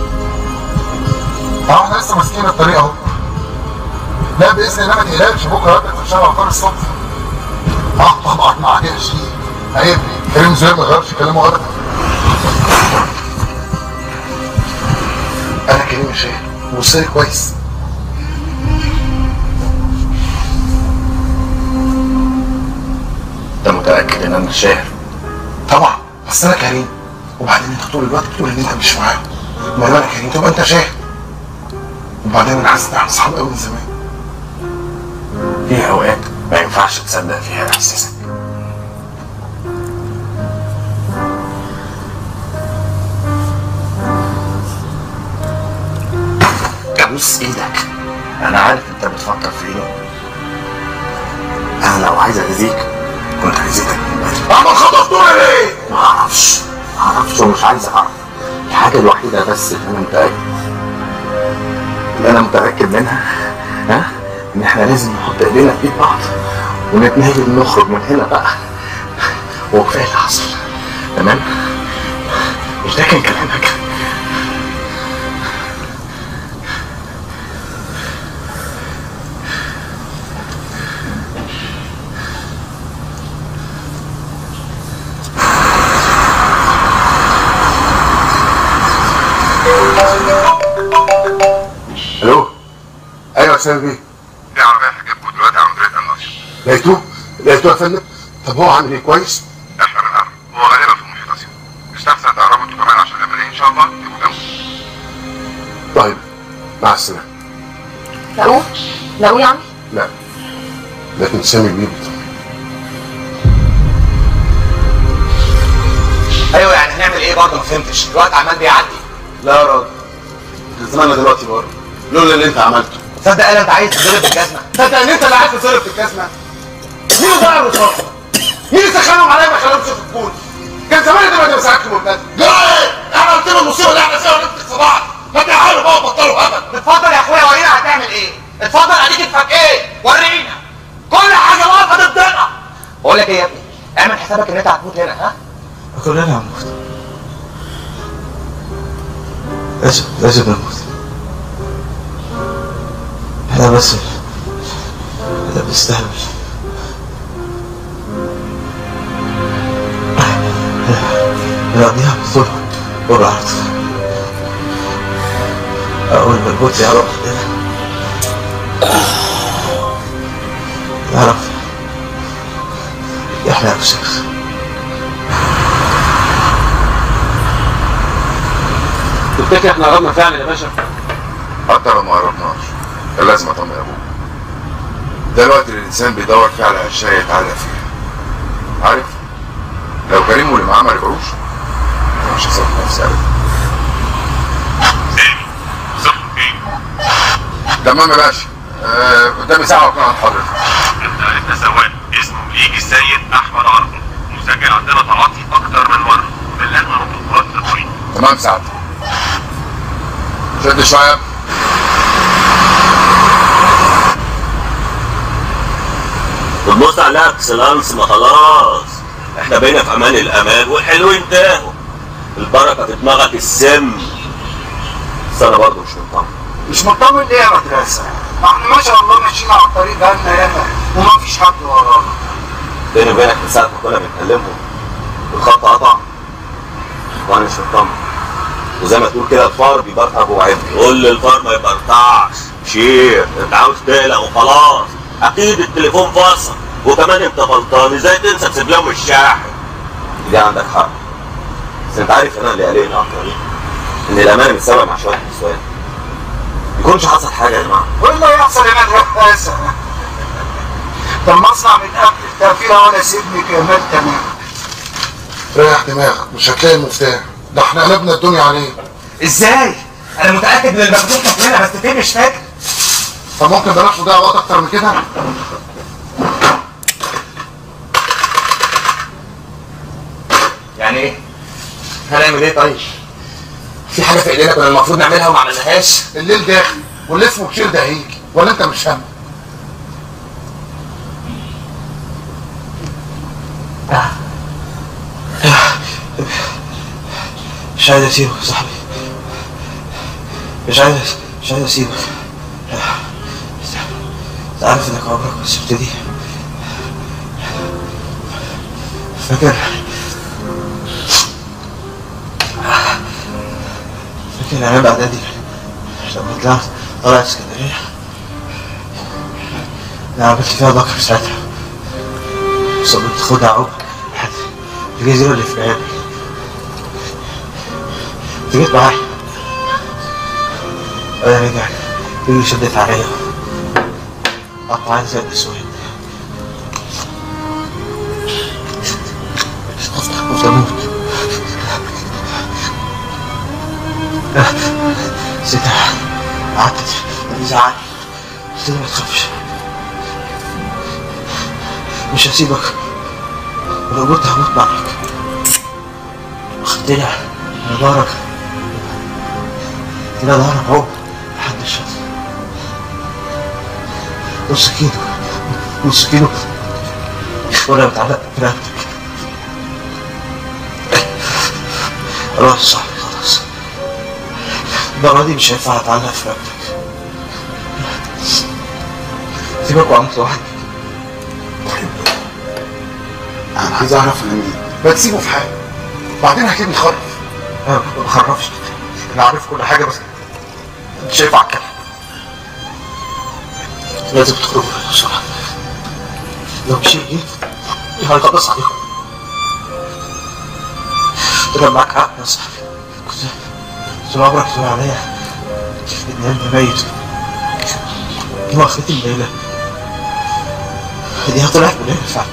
اه احنا لسه ماسكين الطريق اهو لا باذن الله ما تقلقش بكره هبقى في شارع عقار الصبح اه طبعا معاك يا شيخ عيب كريم زويل ما غيرش كلامه ابدا انا كريم شاهد وصلي كويس انت متاكد ان انا شاهد طبعا بس انا كريم وبعدين انت طول الوقت بتقول ان انت مش معايا ما انا كريم تبقى انت شاهد وبعدين انا حاسس ان احنا اصحاب قوي من زمان في اوقات ما ينفعش تصدق فيها احساسك ابوس ايدك انا عارف انت بتفكر في ايه انا لو عايز اذيك كنت عايزك من بدري اما خطفتونا ليه؟ ما اعرفش ما اعرفش ومش عايز اعرف الحاجه الوحيده بس اللي انا متاكد اللي انا متاكد منها ها ان احنا لازم نحط ايدينا في ايد بعض ونتنازل نخرج من هنا بقى وكفايه اللي حصل تمام مش ده كان كلامك الو ايوه يا سامي بيه في عربيه هتجيبكم دلوقتي عند طريق الناصر لقيتوه؟ لقيتوه يا فندم؟ طب هو عامل ايه كويس؟ اشهر الامر هو غالبا في محيط اسيا يستحسن تقربوا انتوا كمان عشان لما نيجي ان شاء الله تبقوا جنبه طيب مع السلامه لقوه؟ لقوه يعني؟ لا لكن سامي بيه بيطمن. ايوه يعني هنعمل ايه برضه ما فهمتش الوقت عمال بيعدي لا يا راجل احنا زماننا دلوقتي بره لولا اللي انت عملته تصدق انا انت عايز تضرب بالجزمه تصدق ان انت اللي عايز تصرف في الجزمه مين اللي ضيع الرصاص؟ مين اللي سخنهم عليا ما خلاهمش في الكون؟ كان زمان دلوقتي مساعدكم مبتدئ جاي انا قلت له المصيبه اللي احنا فيها ونفتح في بعض ما تعالوا بقى بطلوا هبل اتفضل يا اخويا ورينا هتعمل ايه اتفضل اديك اتفك ايه ورينا كل حاجه واقفه ضدنا بقول لك ايه يا ابني اعمل حسابك ان انت هتموت هنا ها كلنا هنموت لازم لازم نموت احنا بس احنا بنستهبل نقضيها بالظلم والعرض أول ما الموت يعرف لنا احنا يا استاذ تفتكر احنا قربنا فعلا يا باشا حتى لو ما قربناش كان لازم اطمن ابوك ده الوقت اللي الانسان بيدور فيه على اشياء يتعلق فيها عارف لو كريم واللي معاه ما رجعوش أنا مش هسيب نفسي ابدا تمام يا باشا آه، قدامي ساعه واكون عند حضرتك انت سواق اسمه بيجي السيد احمد عرفه مسجل عندنا تعاطي اكتر من مره بلغنا بطولات الطريق تمام ساعتك شد شويه بتبص على اكسلانس ما خلاص احنا بقينا في امان الامان والحلوين انتهوا البركه في دماغك السم بس انا برضه مش مطمن مش مطمن ليه يا مدرسة؟ ما احنا ما شاء الله ماشيين على الطريق بقالنا ياما وما فيش حد ورانا. بيني وبينك من ساعه ما كنا بنكلمهم الخط قطع وانا مش مطمن وزي ما تقول كده الفار بيبرطع جوه عيني قول للفار ما يبرطعش شير انت عاوز تقلق وخلاص اكيد التليفون فاصل وكمان انت غلطان ازاي تنسى تسيب لهم الشاحن دي عندك حق بس انت عارف انا اللي قلقني اكتر ايه؟ ان الامانه متسابقه مع شويه نسوان يكونش حصل حاجه يا جماعه والله يحصل يا مدرسة. ده المصنع من قبل التقفيلة وانا سيبني كمان تمام. ريح دماغك مش هتلاقي المفتاح ده احنا قلبنا الدنيا عليه ازاي؟ انا متاكد ان المخزون كان هنا بس فين مش فاكر طب ممكن بلاش نضيع وقت اكتر من كده يعني ايه؟ هنعمل ايه طيب؟ في حاجه في ايدينا كنا المفروض نعملها وما عملناهاش الليل داخل واللي اسمه بشير ده هيجي ولا انت مش هم مش عايز اسيبك يا صاحبي مش عايز مش عايز اسيبك انت عارف انك عمرك ما سبتني فاكر فاكر ايام اعدادي لما طلعت طلعت اسكندريه انا عملت فيها بكر ساعتها صبرت خدها عقب لحد الجزيره اللي في ميامي انت جيت معايا انا رجعت رجلي شدت عليا قطعت زي الاسود خفت خفت اموت سيدها قعدت تزعل قلت لها ما تخافش مش هسيبك ولو مت هموت معاك خدتني على ظهرك كده ظهرك اهو لحد الشط نص كيلو نص كيلو وانا متعلق برقبتك خلاص يا صاحبي خلاص المرة دي مش هينفع اتعلق في رقبتك سيبك وعمت لوحدك انا عايز اعرف انا مين ما تسيبه في حاله بعدين هتلاقيه بيخرف انا ما بخرفش انا عارف كل حاجه بس مش هينفع اتكلم لازم تخرجوا بسرعه لو شيء جه هيخلص عليكم طلع معاك حق يا صاحبي كنت كنت عمرك تقول عليا ان انت ميت دي اخرتي الليله دي طلعت من هنا فعلا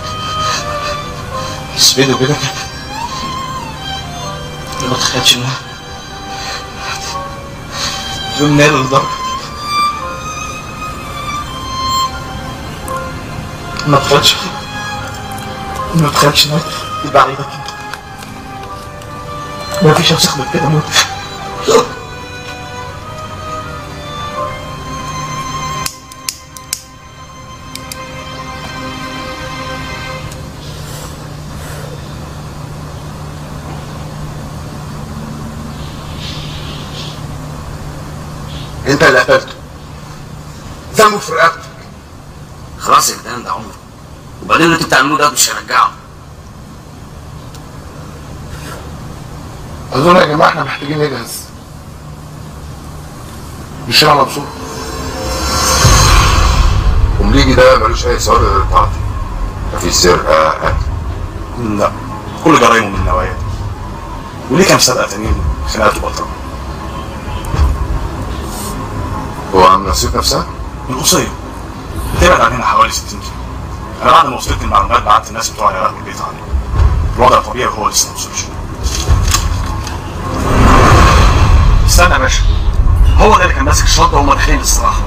بس بيني وبينك أنا ما تخيلش انها تقوم نار للدرجة ما تخيلش ما تخيلش انها تبقى عليك ما فيش اوسخ من كده موت انت اللي قتلته ذنبه في رقبتك خلاص يا جدعان ده عمره وبعدين اللي انتوا بتعملوه ده مش هيرجعه اظن يا جماعه احنا محتاجين نجهز مش على مبسوط ومليجي ده ملوش اي سؤال غير التعاطي في سرقه قتل لا كل جرايمه من النوايا دي وليه كام سرقه تانيين خناقات وبطل هو عم نصيب نفسها؟ من قصير تبعد عن هنا حوالي 60 كيلو انا بعد ما وصلت المعلومات بعت الناس بتوع العراق من البيت عني الوضع طبيعي وهو لسه ما وصلش استنى يا باشا هو ده اللي كان ماسك الشنطه وهم داخلين الاستراحه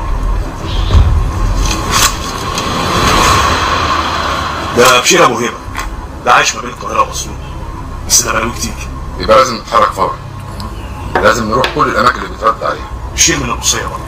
ده بشير ابو هيبه ده عايش ما بين القاهره واسيوط بس ده بلاوي كتير يبقى لازم نتحرك فورا لازم نروح كل الاماكن اللي بيترد عليها بشير من القصيه برضه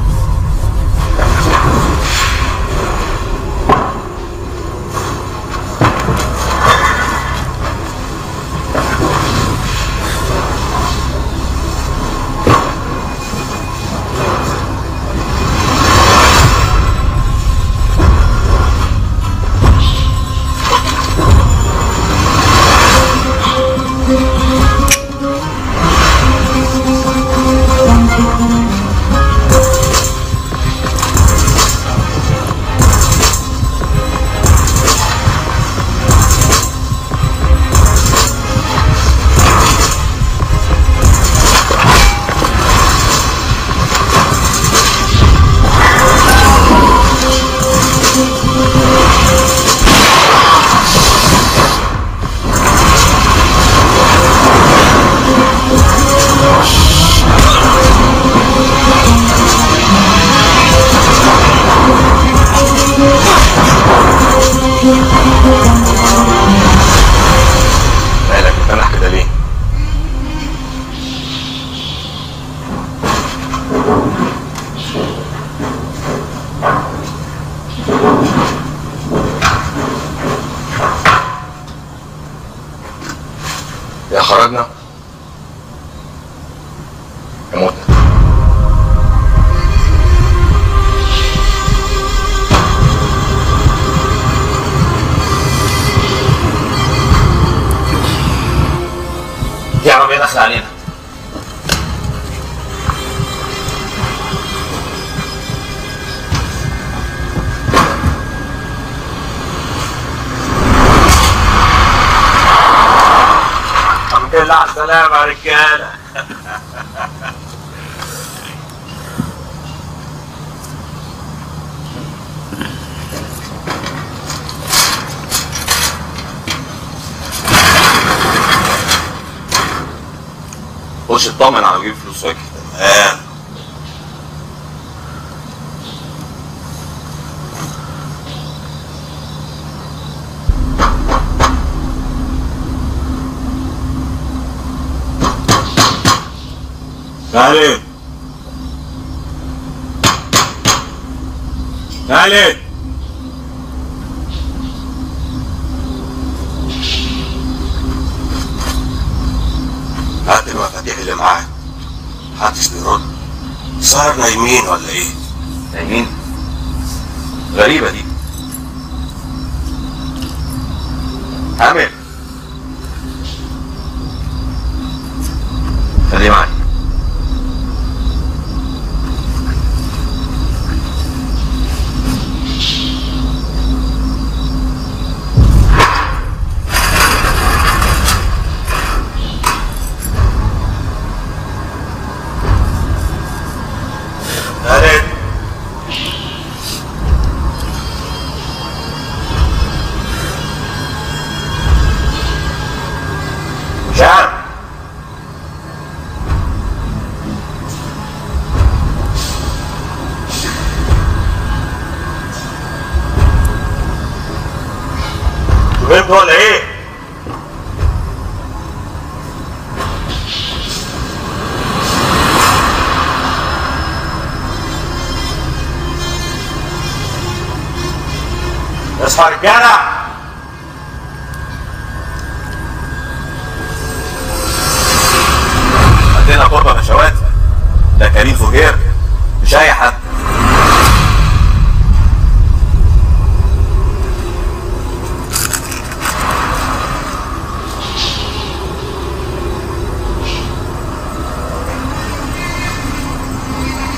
مالك بتنح كده ليه؟ يا خرجنا يا موتنا في عربيه داخله علينا الحمد لله على السلامه يا رجاله خش اطمن على جيب فلوس واجي تمام خالد خالد هات المفاتيح اللي معاك محدش بيرد صار نايمين ولا ايه؟ نايمين غريبة دي عامر خليه معايا خالد شعب فهمت ولا ايه؟ اصحى رجالة عندنا قربة بشوات ده كريم فوجير مش أي حد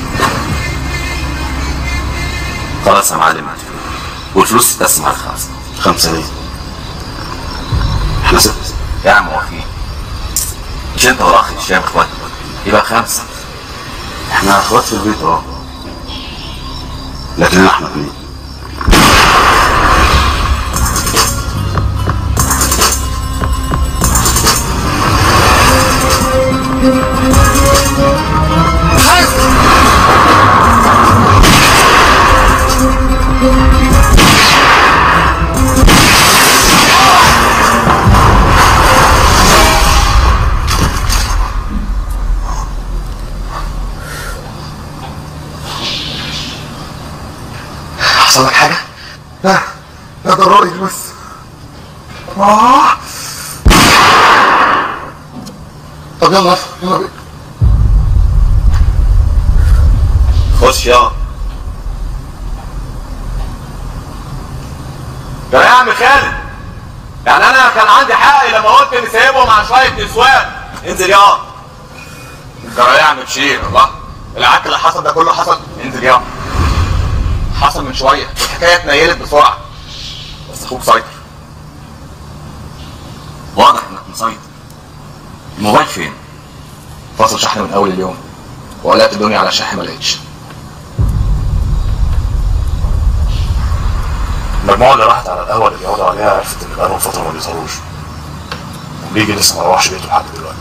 خلاص يا معلم هتفوق والفلوس تتقسم على خمسة خمسة ليه؟ احنا ست يا عم موافقين مش انت والاخ هشام اخوات يبقى خمسه احنا اخوات في البيت اه لكن احنا اتنين حصل لك حاجة؟ لا لا ده الراجل بس آه. طب يلا يلا بينا خش يا ده يا عم خالد يعني انا كان عندي حق لما قلت اني سايبهم مع شويه نسوان انزل يا ده يا عم بشير الله العك اللي حصل ده كله حصل انزل يا حصل من شويه والحكايه اتنيلت بسرعه بس اخوك سيطر واضح انك مسيطر الموبايل فين؟ فاصل شحن من اول اليوم وقلقت الدنيا على الشحن ما لقيتش المجموعة اللي راحت على القهوة اللي بيقعدوا عليها عرفت إن بقالهم فترة ما بيظهروش وبيجي لسه ما روحش بيته لحد دلوقتي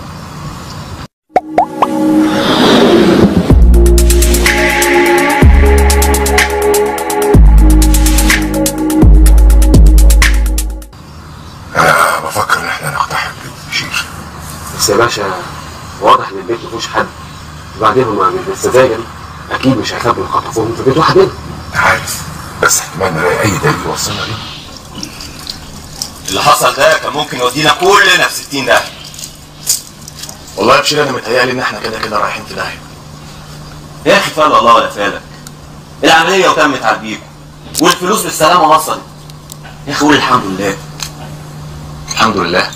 انا بفكر ان احنا نقتحم بيت بشير بس يا باشا واضح ان البيت مفيهوش حد وبعدين هما بالسذاجة دي اكيد مش هيخبوا يخطفوهم في بيت واحد منهم عارف بس احتمال نلاقي اي دليل يوصلنا ليه اللي حصل ده كان ممكن يودينا كلنا في 60 ده والله يا بشير انا متهيألي ان احنا كده كده رايحين في داهيه يا اخي فال الله ولا فالك العمليه وتمت على البيكو والفلوس بالسلامه وصلت يا اخي قول الحمد لله الحمد لله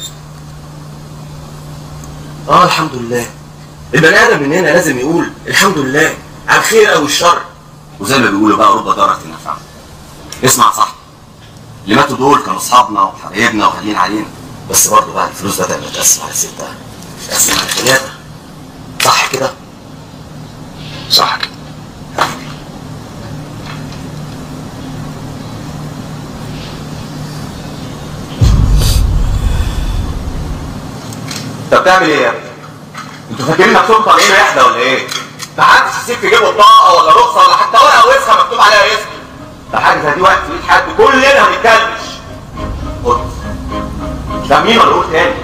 اه الحمد لله البني ادم مننا لازم يقول الحمد لله على الخير او الشر وزي ما بيقولوا بقى رب ضارة نفع اسمع صح اللي ماتوا دول كانوا اصحابنا وحبايبنا وغاليين علينا بس برضه بقى الفلوس بدأت تتقسم على ستة تتقسم على ثلاثة صح كده؟ صح كده انت بتعمل ايه يا ابني؟ انتوا فاكرين نفسكم طالعين رحله ولا ايه؟ ده محدش يسيب في جيبه بطاقه ولا رخصه ولا حتى ورقه وسخه مكتوب عليها اسمي ده حاجه زي دي وقت في ايد حد كلنا هنتكلمش خد ده مين ولا قول تاني؟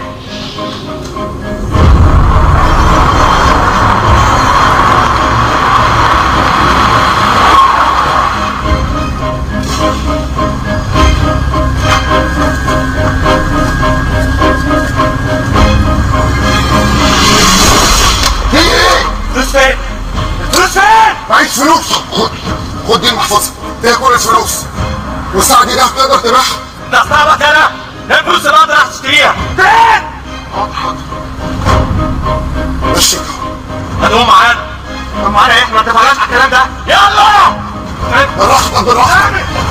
في ايه؟ فلوس فين؟ الفلوس فين؟ معيش فلوس خد خد دي المحفظة فيها كل الفلوس والساعة دي ده تقدر تبيعها ده صعبك انا ده الفلوس اللي اقدر اشتريها فين؟ مشيك هتقوم معانا طب معانا ايه؟ ما اتفقناش على الكلام ده يلا بالراحة بالراحة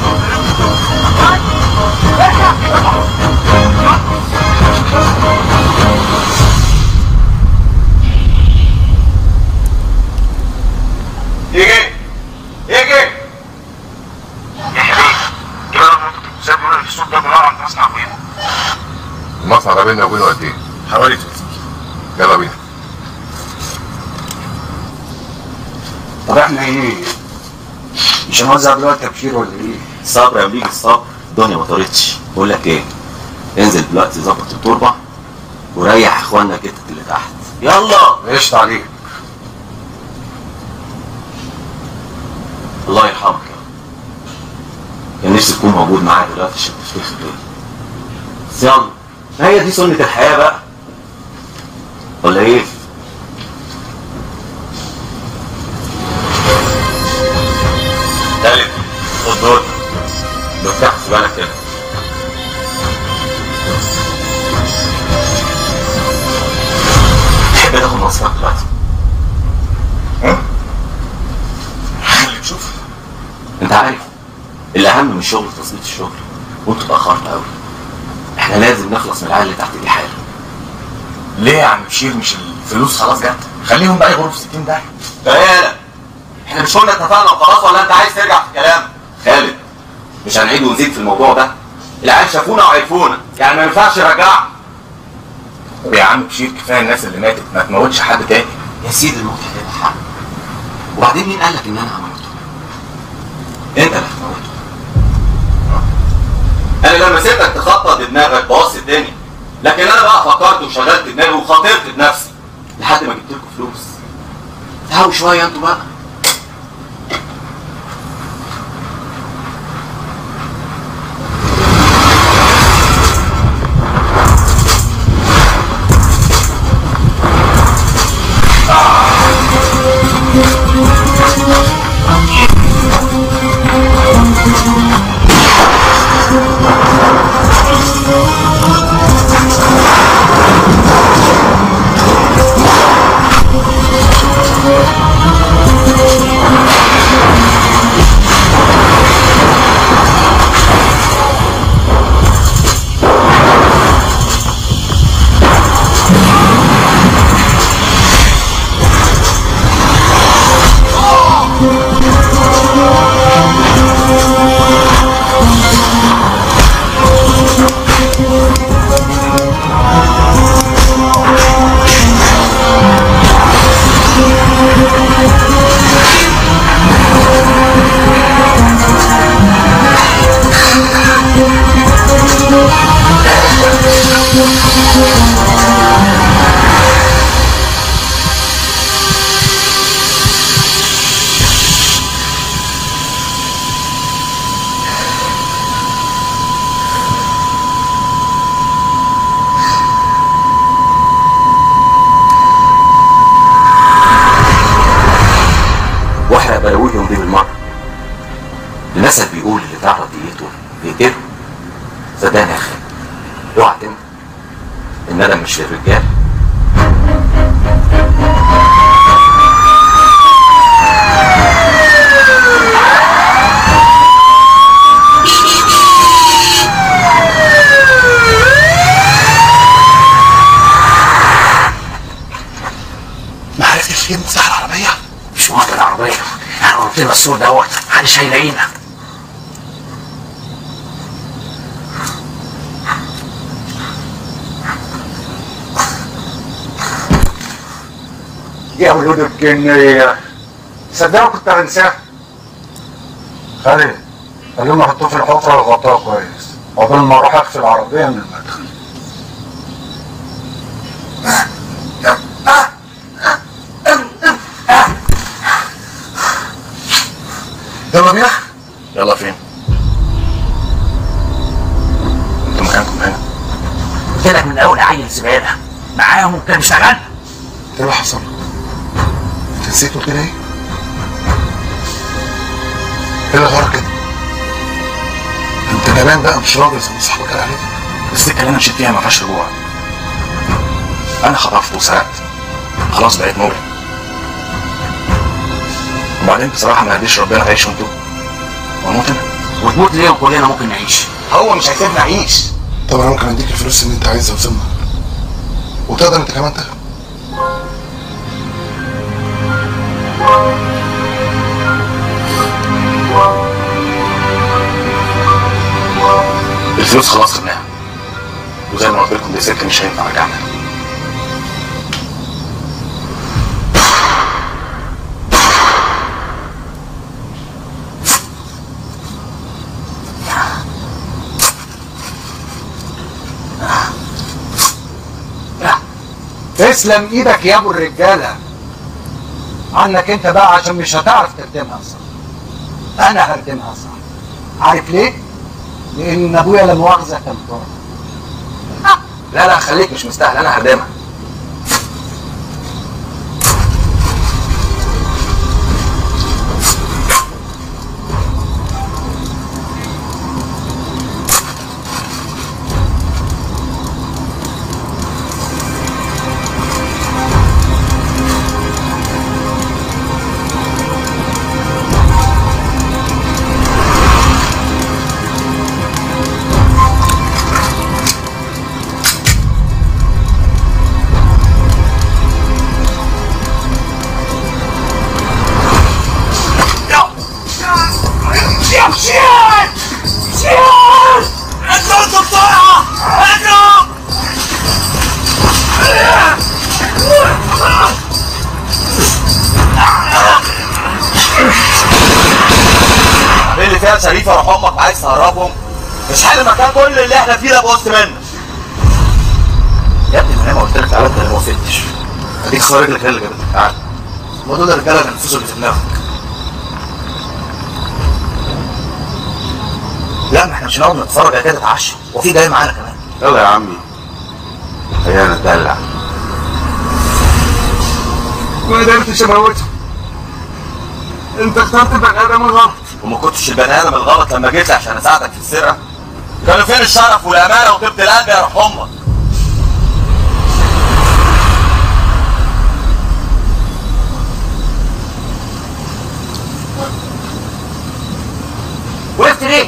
يجي يجي يا حبيبي كده انا زي ما بيقولوا الصوت ده بنار عند مصنع وين المصنع ده بيننا وبينه قد ايه؟ حوالي 30 يلا بينا طب احنا ايه؟ مش هنوزع دلوقتي تبشير ولا ايه؟ صبر يا وليد الصبر الدنيا ما طارتش بقول لك ايه انزل دلوقتي ظبط التربه وريح اخواننا كده اللي تحت يلا قشطة عليك الله يرحمك يا رب. كان نفسي تكون موجود معايا دلوقتي عشان تفتخر بيا بس يلا ما هي دي سنة الحياة بقى ولا ايه؟ تالت خد دول مفتاح في بالك كده تحب تاخد مصروف دلوقتي خليك تشوف انت عارف الاهم من الشغل تظبيط الشغل وانتوا اتاخرتوا قوي احنا لازم نخلص من العيال اللي تحت دي حالا ليه يا عم بشير مش الفلوس خلاص جت خليهم بقى يغوروا في 60 داهيه تعالى احنا مش قلنا اتفقنا وخلاص ولا انت عايز ترجع في الكلام خالد مش هنعيد ونزيد في الموضوع ده العيال شافونا وعرفونا يعني ما ينفعش يرجعوا طب يا عم بشير كفايه الناس اللي ماتت ما تموتش حد تاني يا سيدي الموت هيبقى حق وبعدين مين قال لك ان انا عملته انت اللي هتموته انا لما سبتك تخطط دماغك بوظت الدنيا لكن انا بقى فكرت وشغلت دماغي وخاطرت بنفسي لحد ما جبت لكم فلوس تعالوا شويه انتوا بقى واحرق بلاويهم دي بالمره المثل بيقول اللي تعرف دقيقته بيقتله صدقني يا خالد اوعى تندم الندم مش للرجال ما عرفتش تجيب مفتاح العربيه مش مهم العربيه احنا ربطنا السور دوت محدش هيلاقينا يا ولود الجنية صدقوا كنت هنساه خالد خليهم يحطوه في الحفرة ويغطوها كويس قبل ما اروح اخفي العربية من المدخل يلا بينا يلا فين؟ انتوا مكانكم هنا قلت لك من اول عيل زباله معاهم كان اشتغلنا ايه اللي حصل؟ انت نسيت قلت لي ايه؟ ايه اللي غيرك كده؟ انت جبان بقى مش راجل زي ما صاحبك قال عليك السكه اللي انا مشيت فيها ما فيهاش رجوع انا خطفت وسرقت خلاص بقيت مجرم وبعدين بصراحه ما هديش ربنا تعيشوا انتوا واموت انا وتموت ليه وكلنا ممكن نعيش هو مش هيسيبني اعيش طب انا ممكن اديك الفلوس اللي انت عايزها وسمها وتقدر انت كمان تاخد الفلوس خلاص خدناها وزي ما قلت لكم دي سكه مش هينفع ارجعنا تسلم ايدك يا ابو الرجالة عنك انت بقى عشان مش هتعرف تردمها صح انا هردمها صح عارف ليه؟ لان ابويا لا مؤاخذة كان طار لا لا خليك مش مستاهل انا هردمها شيل شيل انتوا انتوا بسرعة اجروا ايه اللي فيها شريفه روح امك عايز تهربهم مش حل مكان كل اللي احنا فيه ده بوسط منك يا ابني ما انا ما قلت لك تعالى انت اللي ما وافقتش اديك خارج لك هي اللي جابتك تعالى الموضوع ده رجاله النفوس اللي في دماغك لا ما احنا مش هنقعد نتفرج على كده نتعشى وفي جاي معانا كمان يلا يا عمي خلينا نتدلع ما قدرتش اموته انت اخترت البني ادم الغلط وما كنتش البني ادم الغلط لما جيت لي عشان اساعدك في السرقه كانوا فين الشرف والامانه وطيبه القلب يا روح امك وقفت ليه؟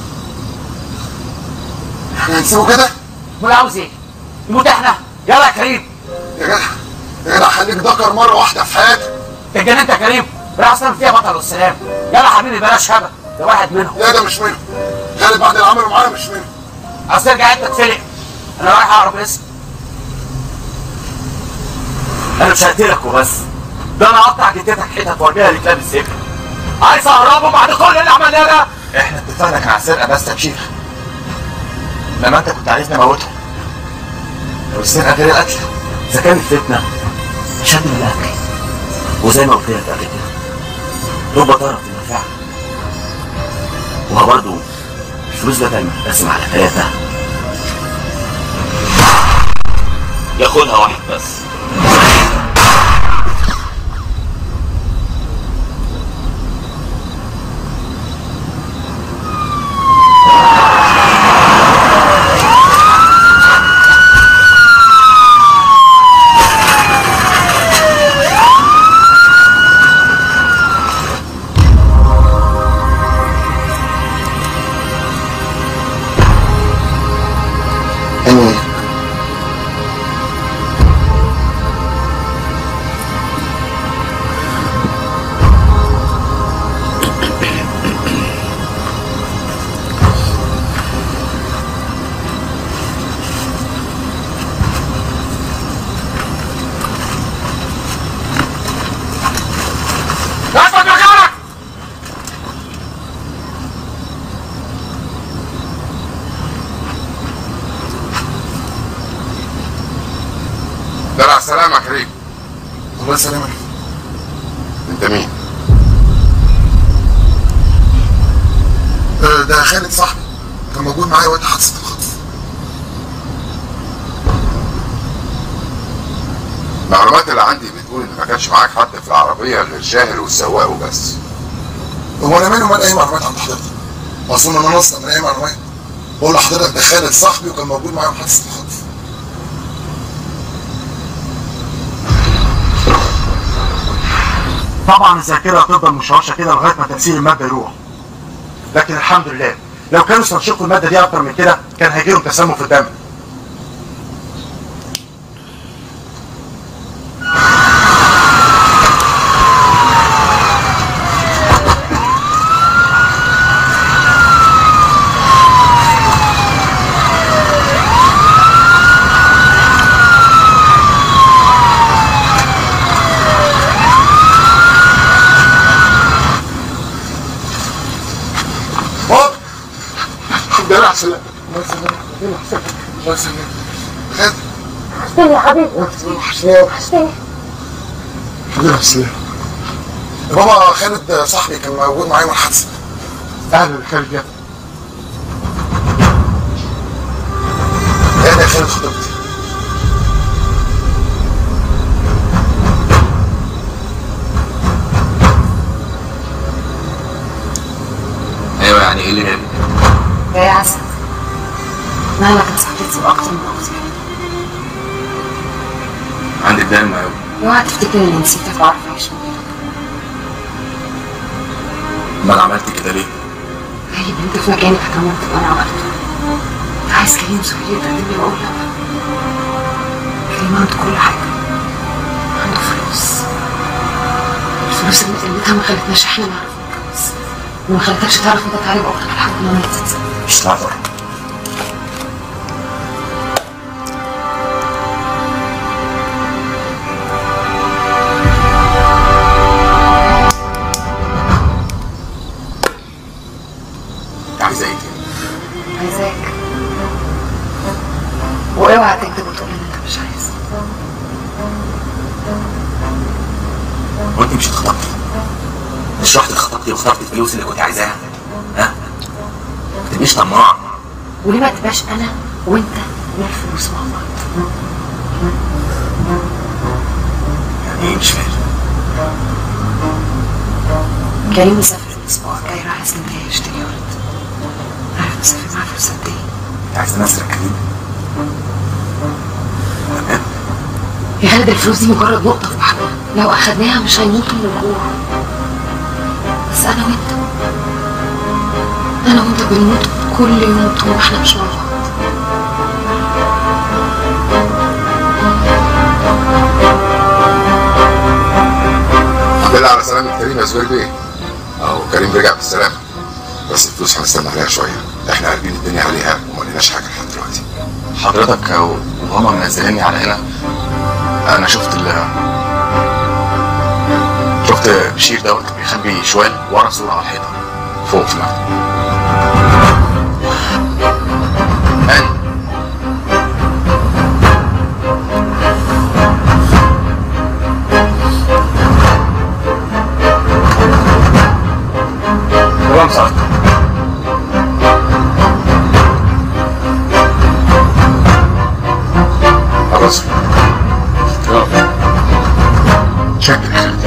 احنا هنسيبه كده؟ امال عاوز ايه؟ نموت احنا يلا يا كريم يا جدع يا جدع خليك ذكر مرة واحدة في حياتك اتجننت يا كريم راح اصلا فيها بطل والسلام يلا حبيبي بلاش هبل ده واحد منهم لا ده مش منهم خالد بعد اللي عمله معانا مش منهم اصل ارجع انت تفلق انا رايح اعرف اسم انا مش هقتلك وبس ده انا اقطع جدتك حتت وارميها لكلاب السجن عايز اهربه بعد كل اللي عملناه ده احنا اتفقنا كان على السرقه بس تبشير لما انت كنت عايزني اموتهم لو السرقه غير القتل اذا كانت فتنه شد من الاكل وزي ما قلت لك قبل كده رب طرف المنفعه وها برضه الفلوس بدل ما تقسم على ثلاثه ياخدها واحد بس انوي اثبت مكانك دلع على السلامة يا كريم الله يسلمك انت مين؟ آه، ده خالد صاحبي كان موجود معايا وقت حادثة الخطف المعلومات اللي عندي بتقول ان ما كانش معاك حد في العربية غير شاهر والسواق وبس هو انا مالي ومال اي معلومات عند حضرتك اظن ان انا اصلا من اي معلومات بقول لحضرتك ده خالد صاحبي وكان موجود معايا في حادثة الخطف طبعا الذاكره هتفضل مشوشه كده لغايه ما تاثير الماده يروح لكن الحمد لله لو كانوا استنشقوا الماده دي اكتر من كده كان هيجيلهم تسمم في الدم هوب دلع على السلامة الله يسلمك الله يسلمك خالد وحشتني يا حبيبي وحشني وحشتني الحمد لله على السلامة يا بابا خالد صاحبي كان موجود معايا من الحادثة اهلا يا خالد يا ايه ده يا خالد خطيبتي ايوه يعني ايه اللي جابك؟ يا عسل مهما كانت صاحبتي واكتر من اختي عندك دم قوي اوعى تفتكر اني نسيتك واعرف اعيش من غيرك امال عملت كده ليه؟ طيب انت في مكاني كنت عملت اللي انا عملته انت عايز كريم سوري يقدم لي واقول لا كريم عنده كل حاجه عنده فلوس الفلوس اللي قلتها ما خلتناش احنا نعرف نتجوز وما خلتكش تعرف انت تعالج اختك لحد ما ماتت مش نظر عايزه ايه تاني؟ عايزاك واوعى تكذب وتقول ان انت مش عايز هو انت مش اتخطبتي مش رحت اتخطبتي واخترت الفلوس اللي كنت عايزاها ها ما تبقيش طماع وليه ما تبقاش انا وانت والفلوس مع بعض يعني ايه مش فاهم كريم مسافر الاسبوع الجاي راح اسكندريه يشتري ورد عارف مسافر معاه فلوس قد ايه انت عايز نسرق كريم يا خالد الفلوس دي مجرد نقطة في بحرنا لو أخدناها مش هيموتوا من الجوع بس أنا وأنت أنا وأنت بنموت كل يوم طول ما إحنا مش مع بعض الحمد لله على سلامة كريم يا زبير بيه اهو كريم رجع بالسلامة بس الفلوس هنستنى عليها شوية احنا قلبين الدنيا عليها وما لقيناش حاجة لحد دلوقتي حضرتك وهما منزليني على هنا انا شفت ال شفت بشير دوت بيخبي شوال ورا صورة على الحيطة فوق في المكتب تمام صح خلاص شكل خالد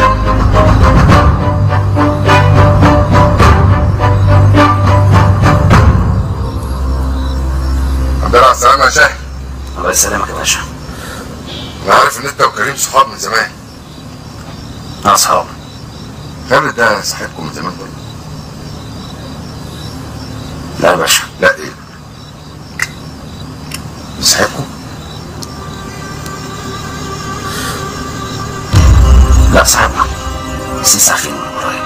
الحمد لله على السلامة يا شاهد الله يسلمك يا باشا انا عارف ان انت وكريم صحاب من زمان اه اصحاب خالد ده صاحبكم من زمان برضه لا يا باشا لا ايه صاحبكم لا صاحبنا بس لسه عارفين من قريب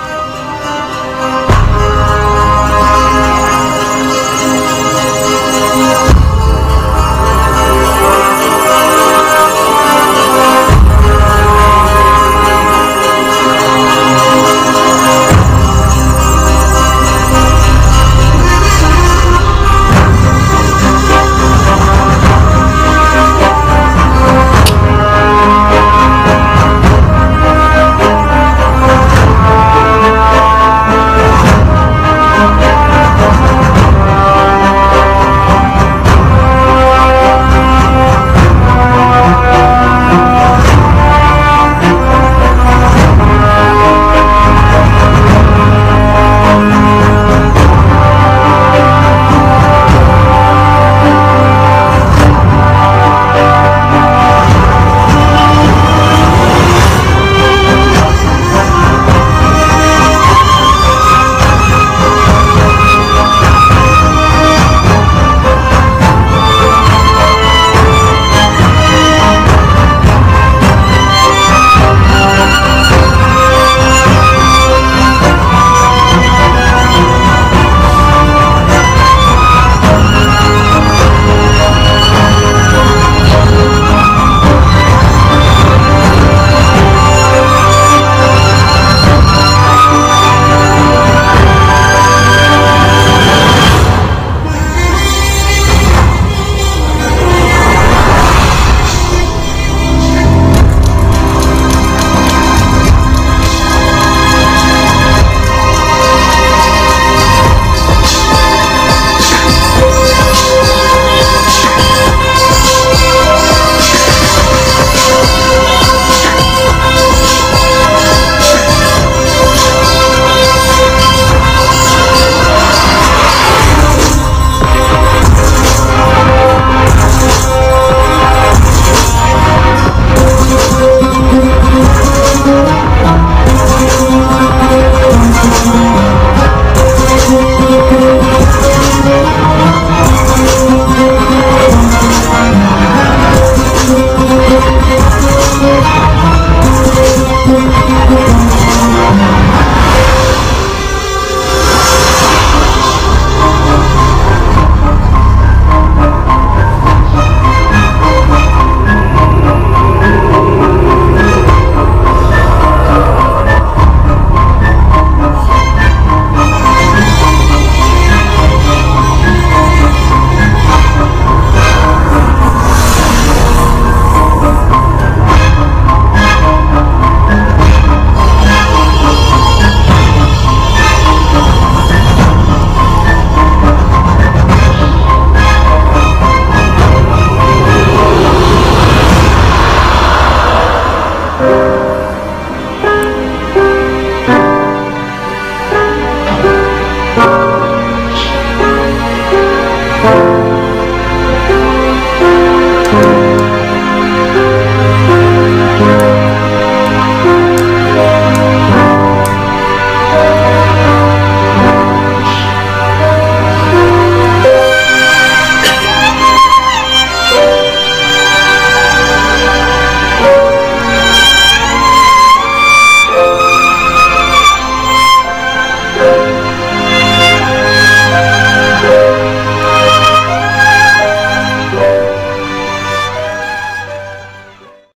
الحياه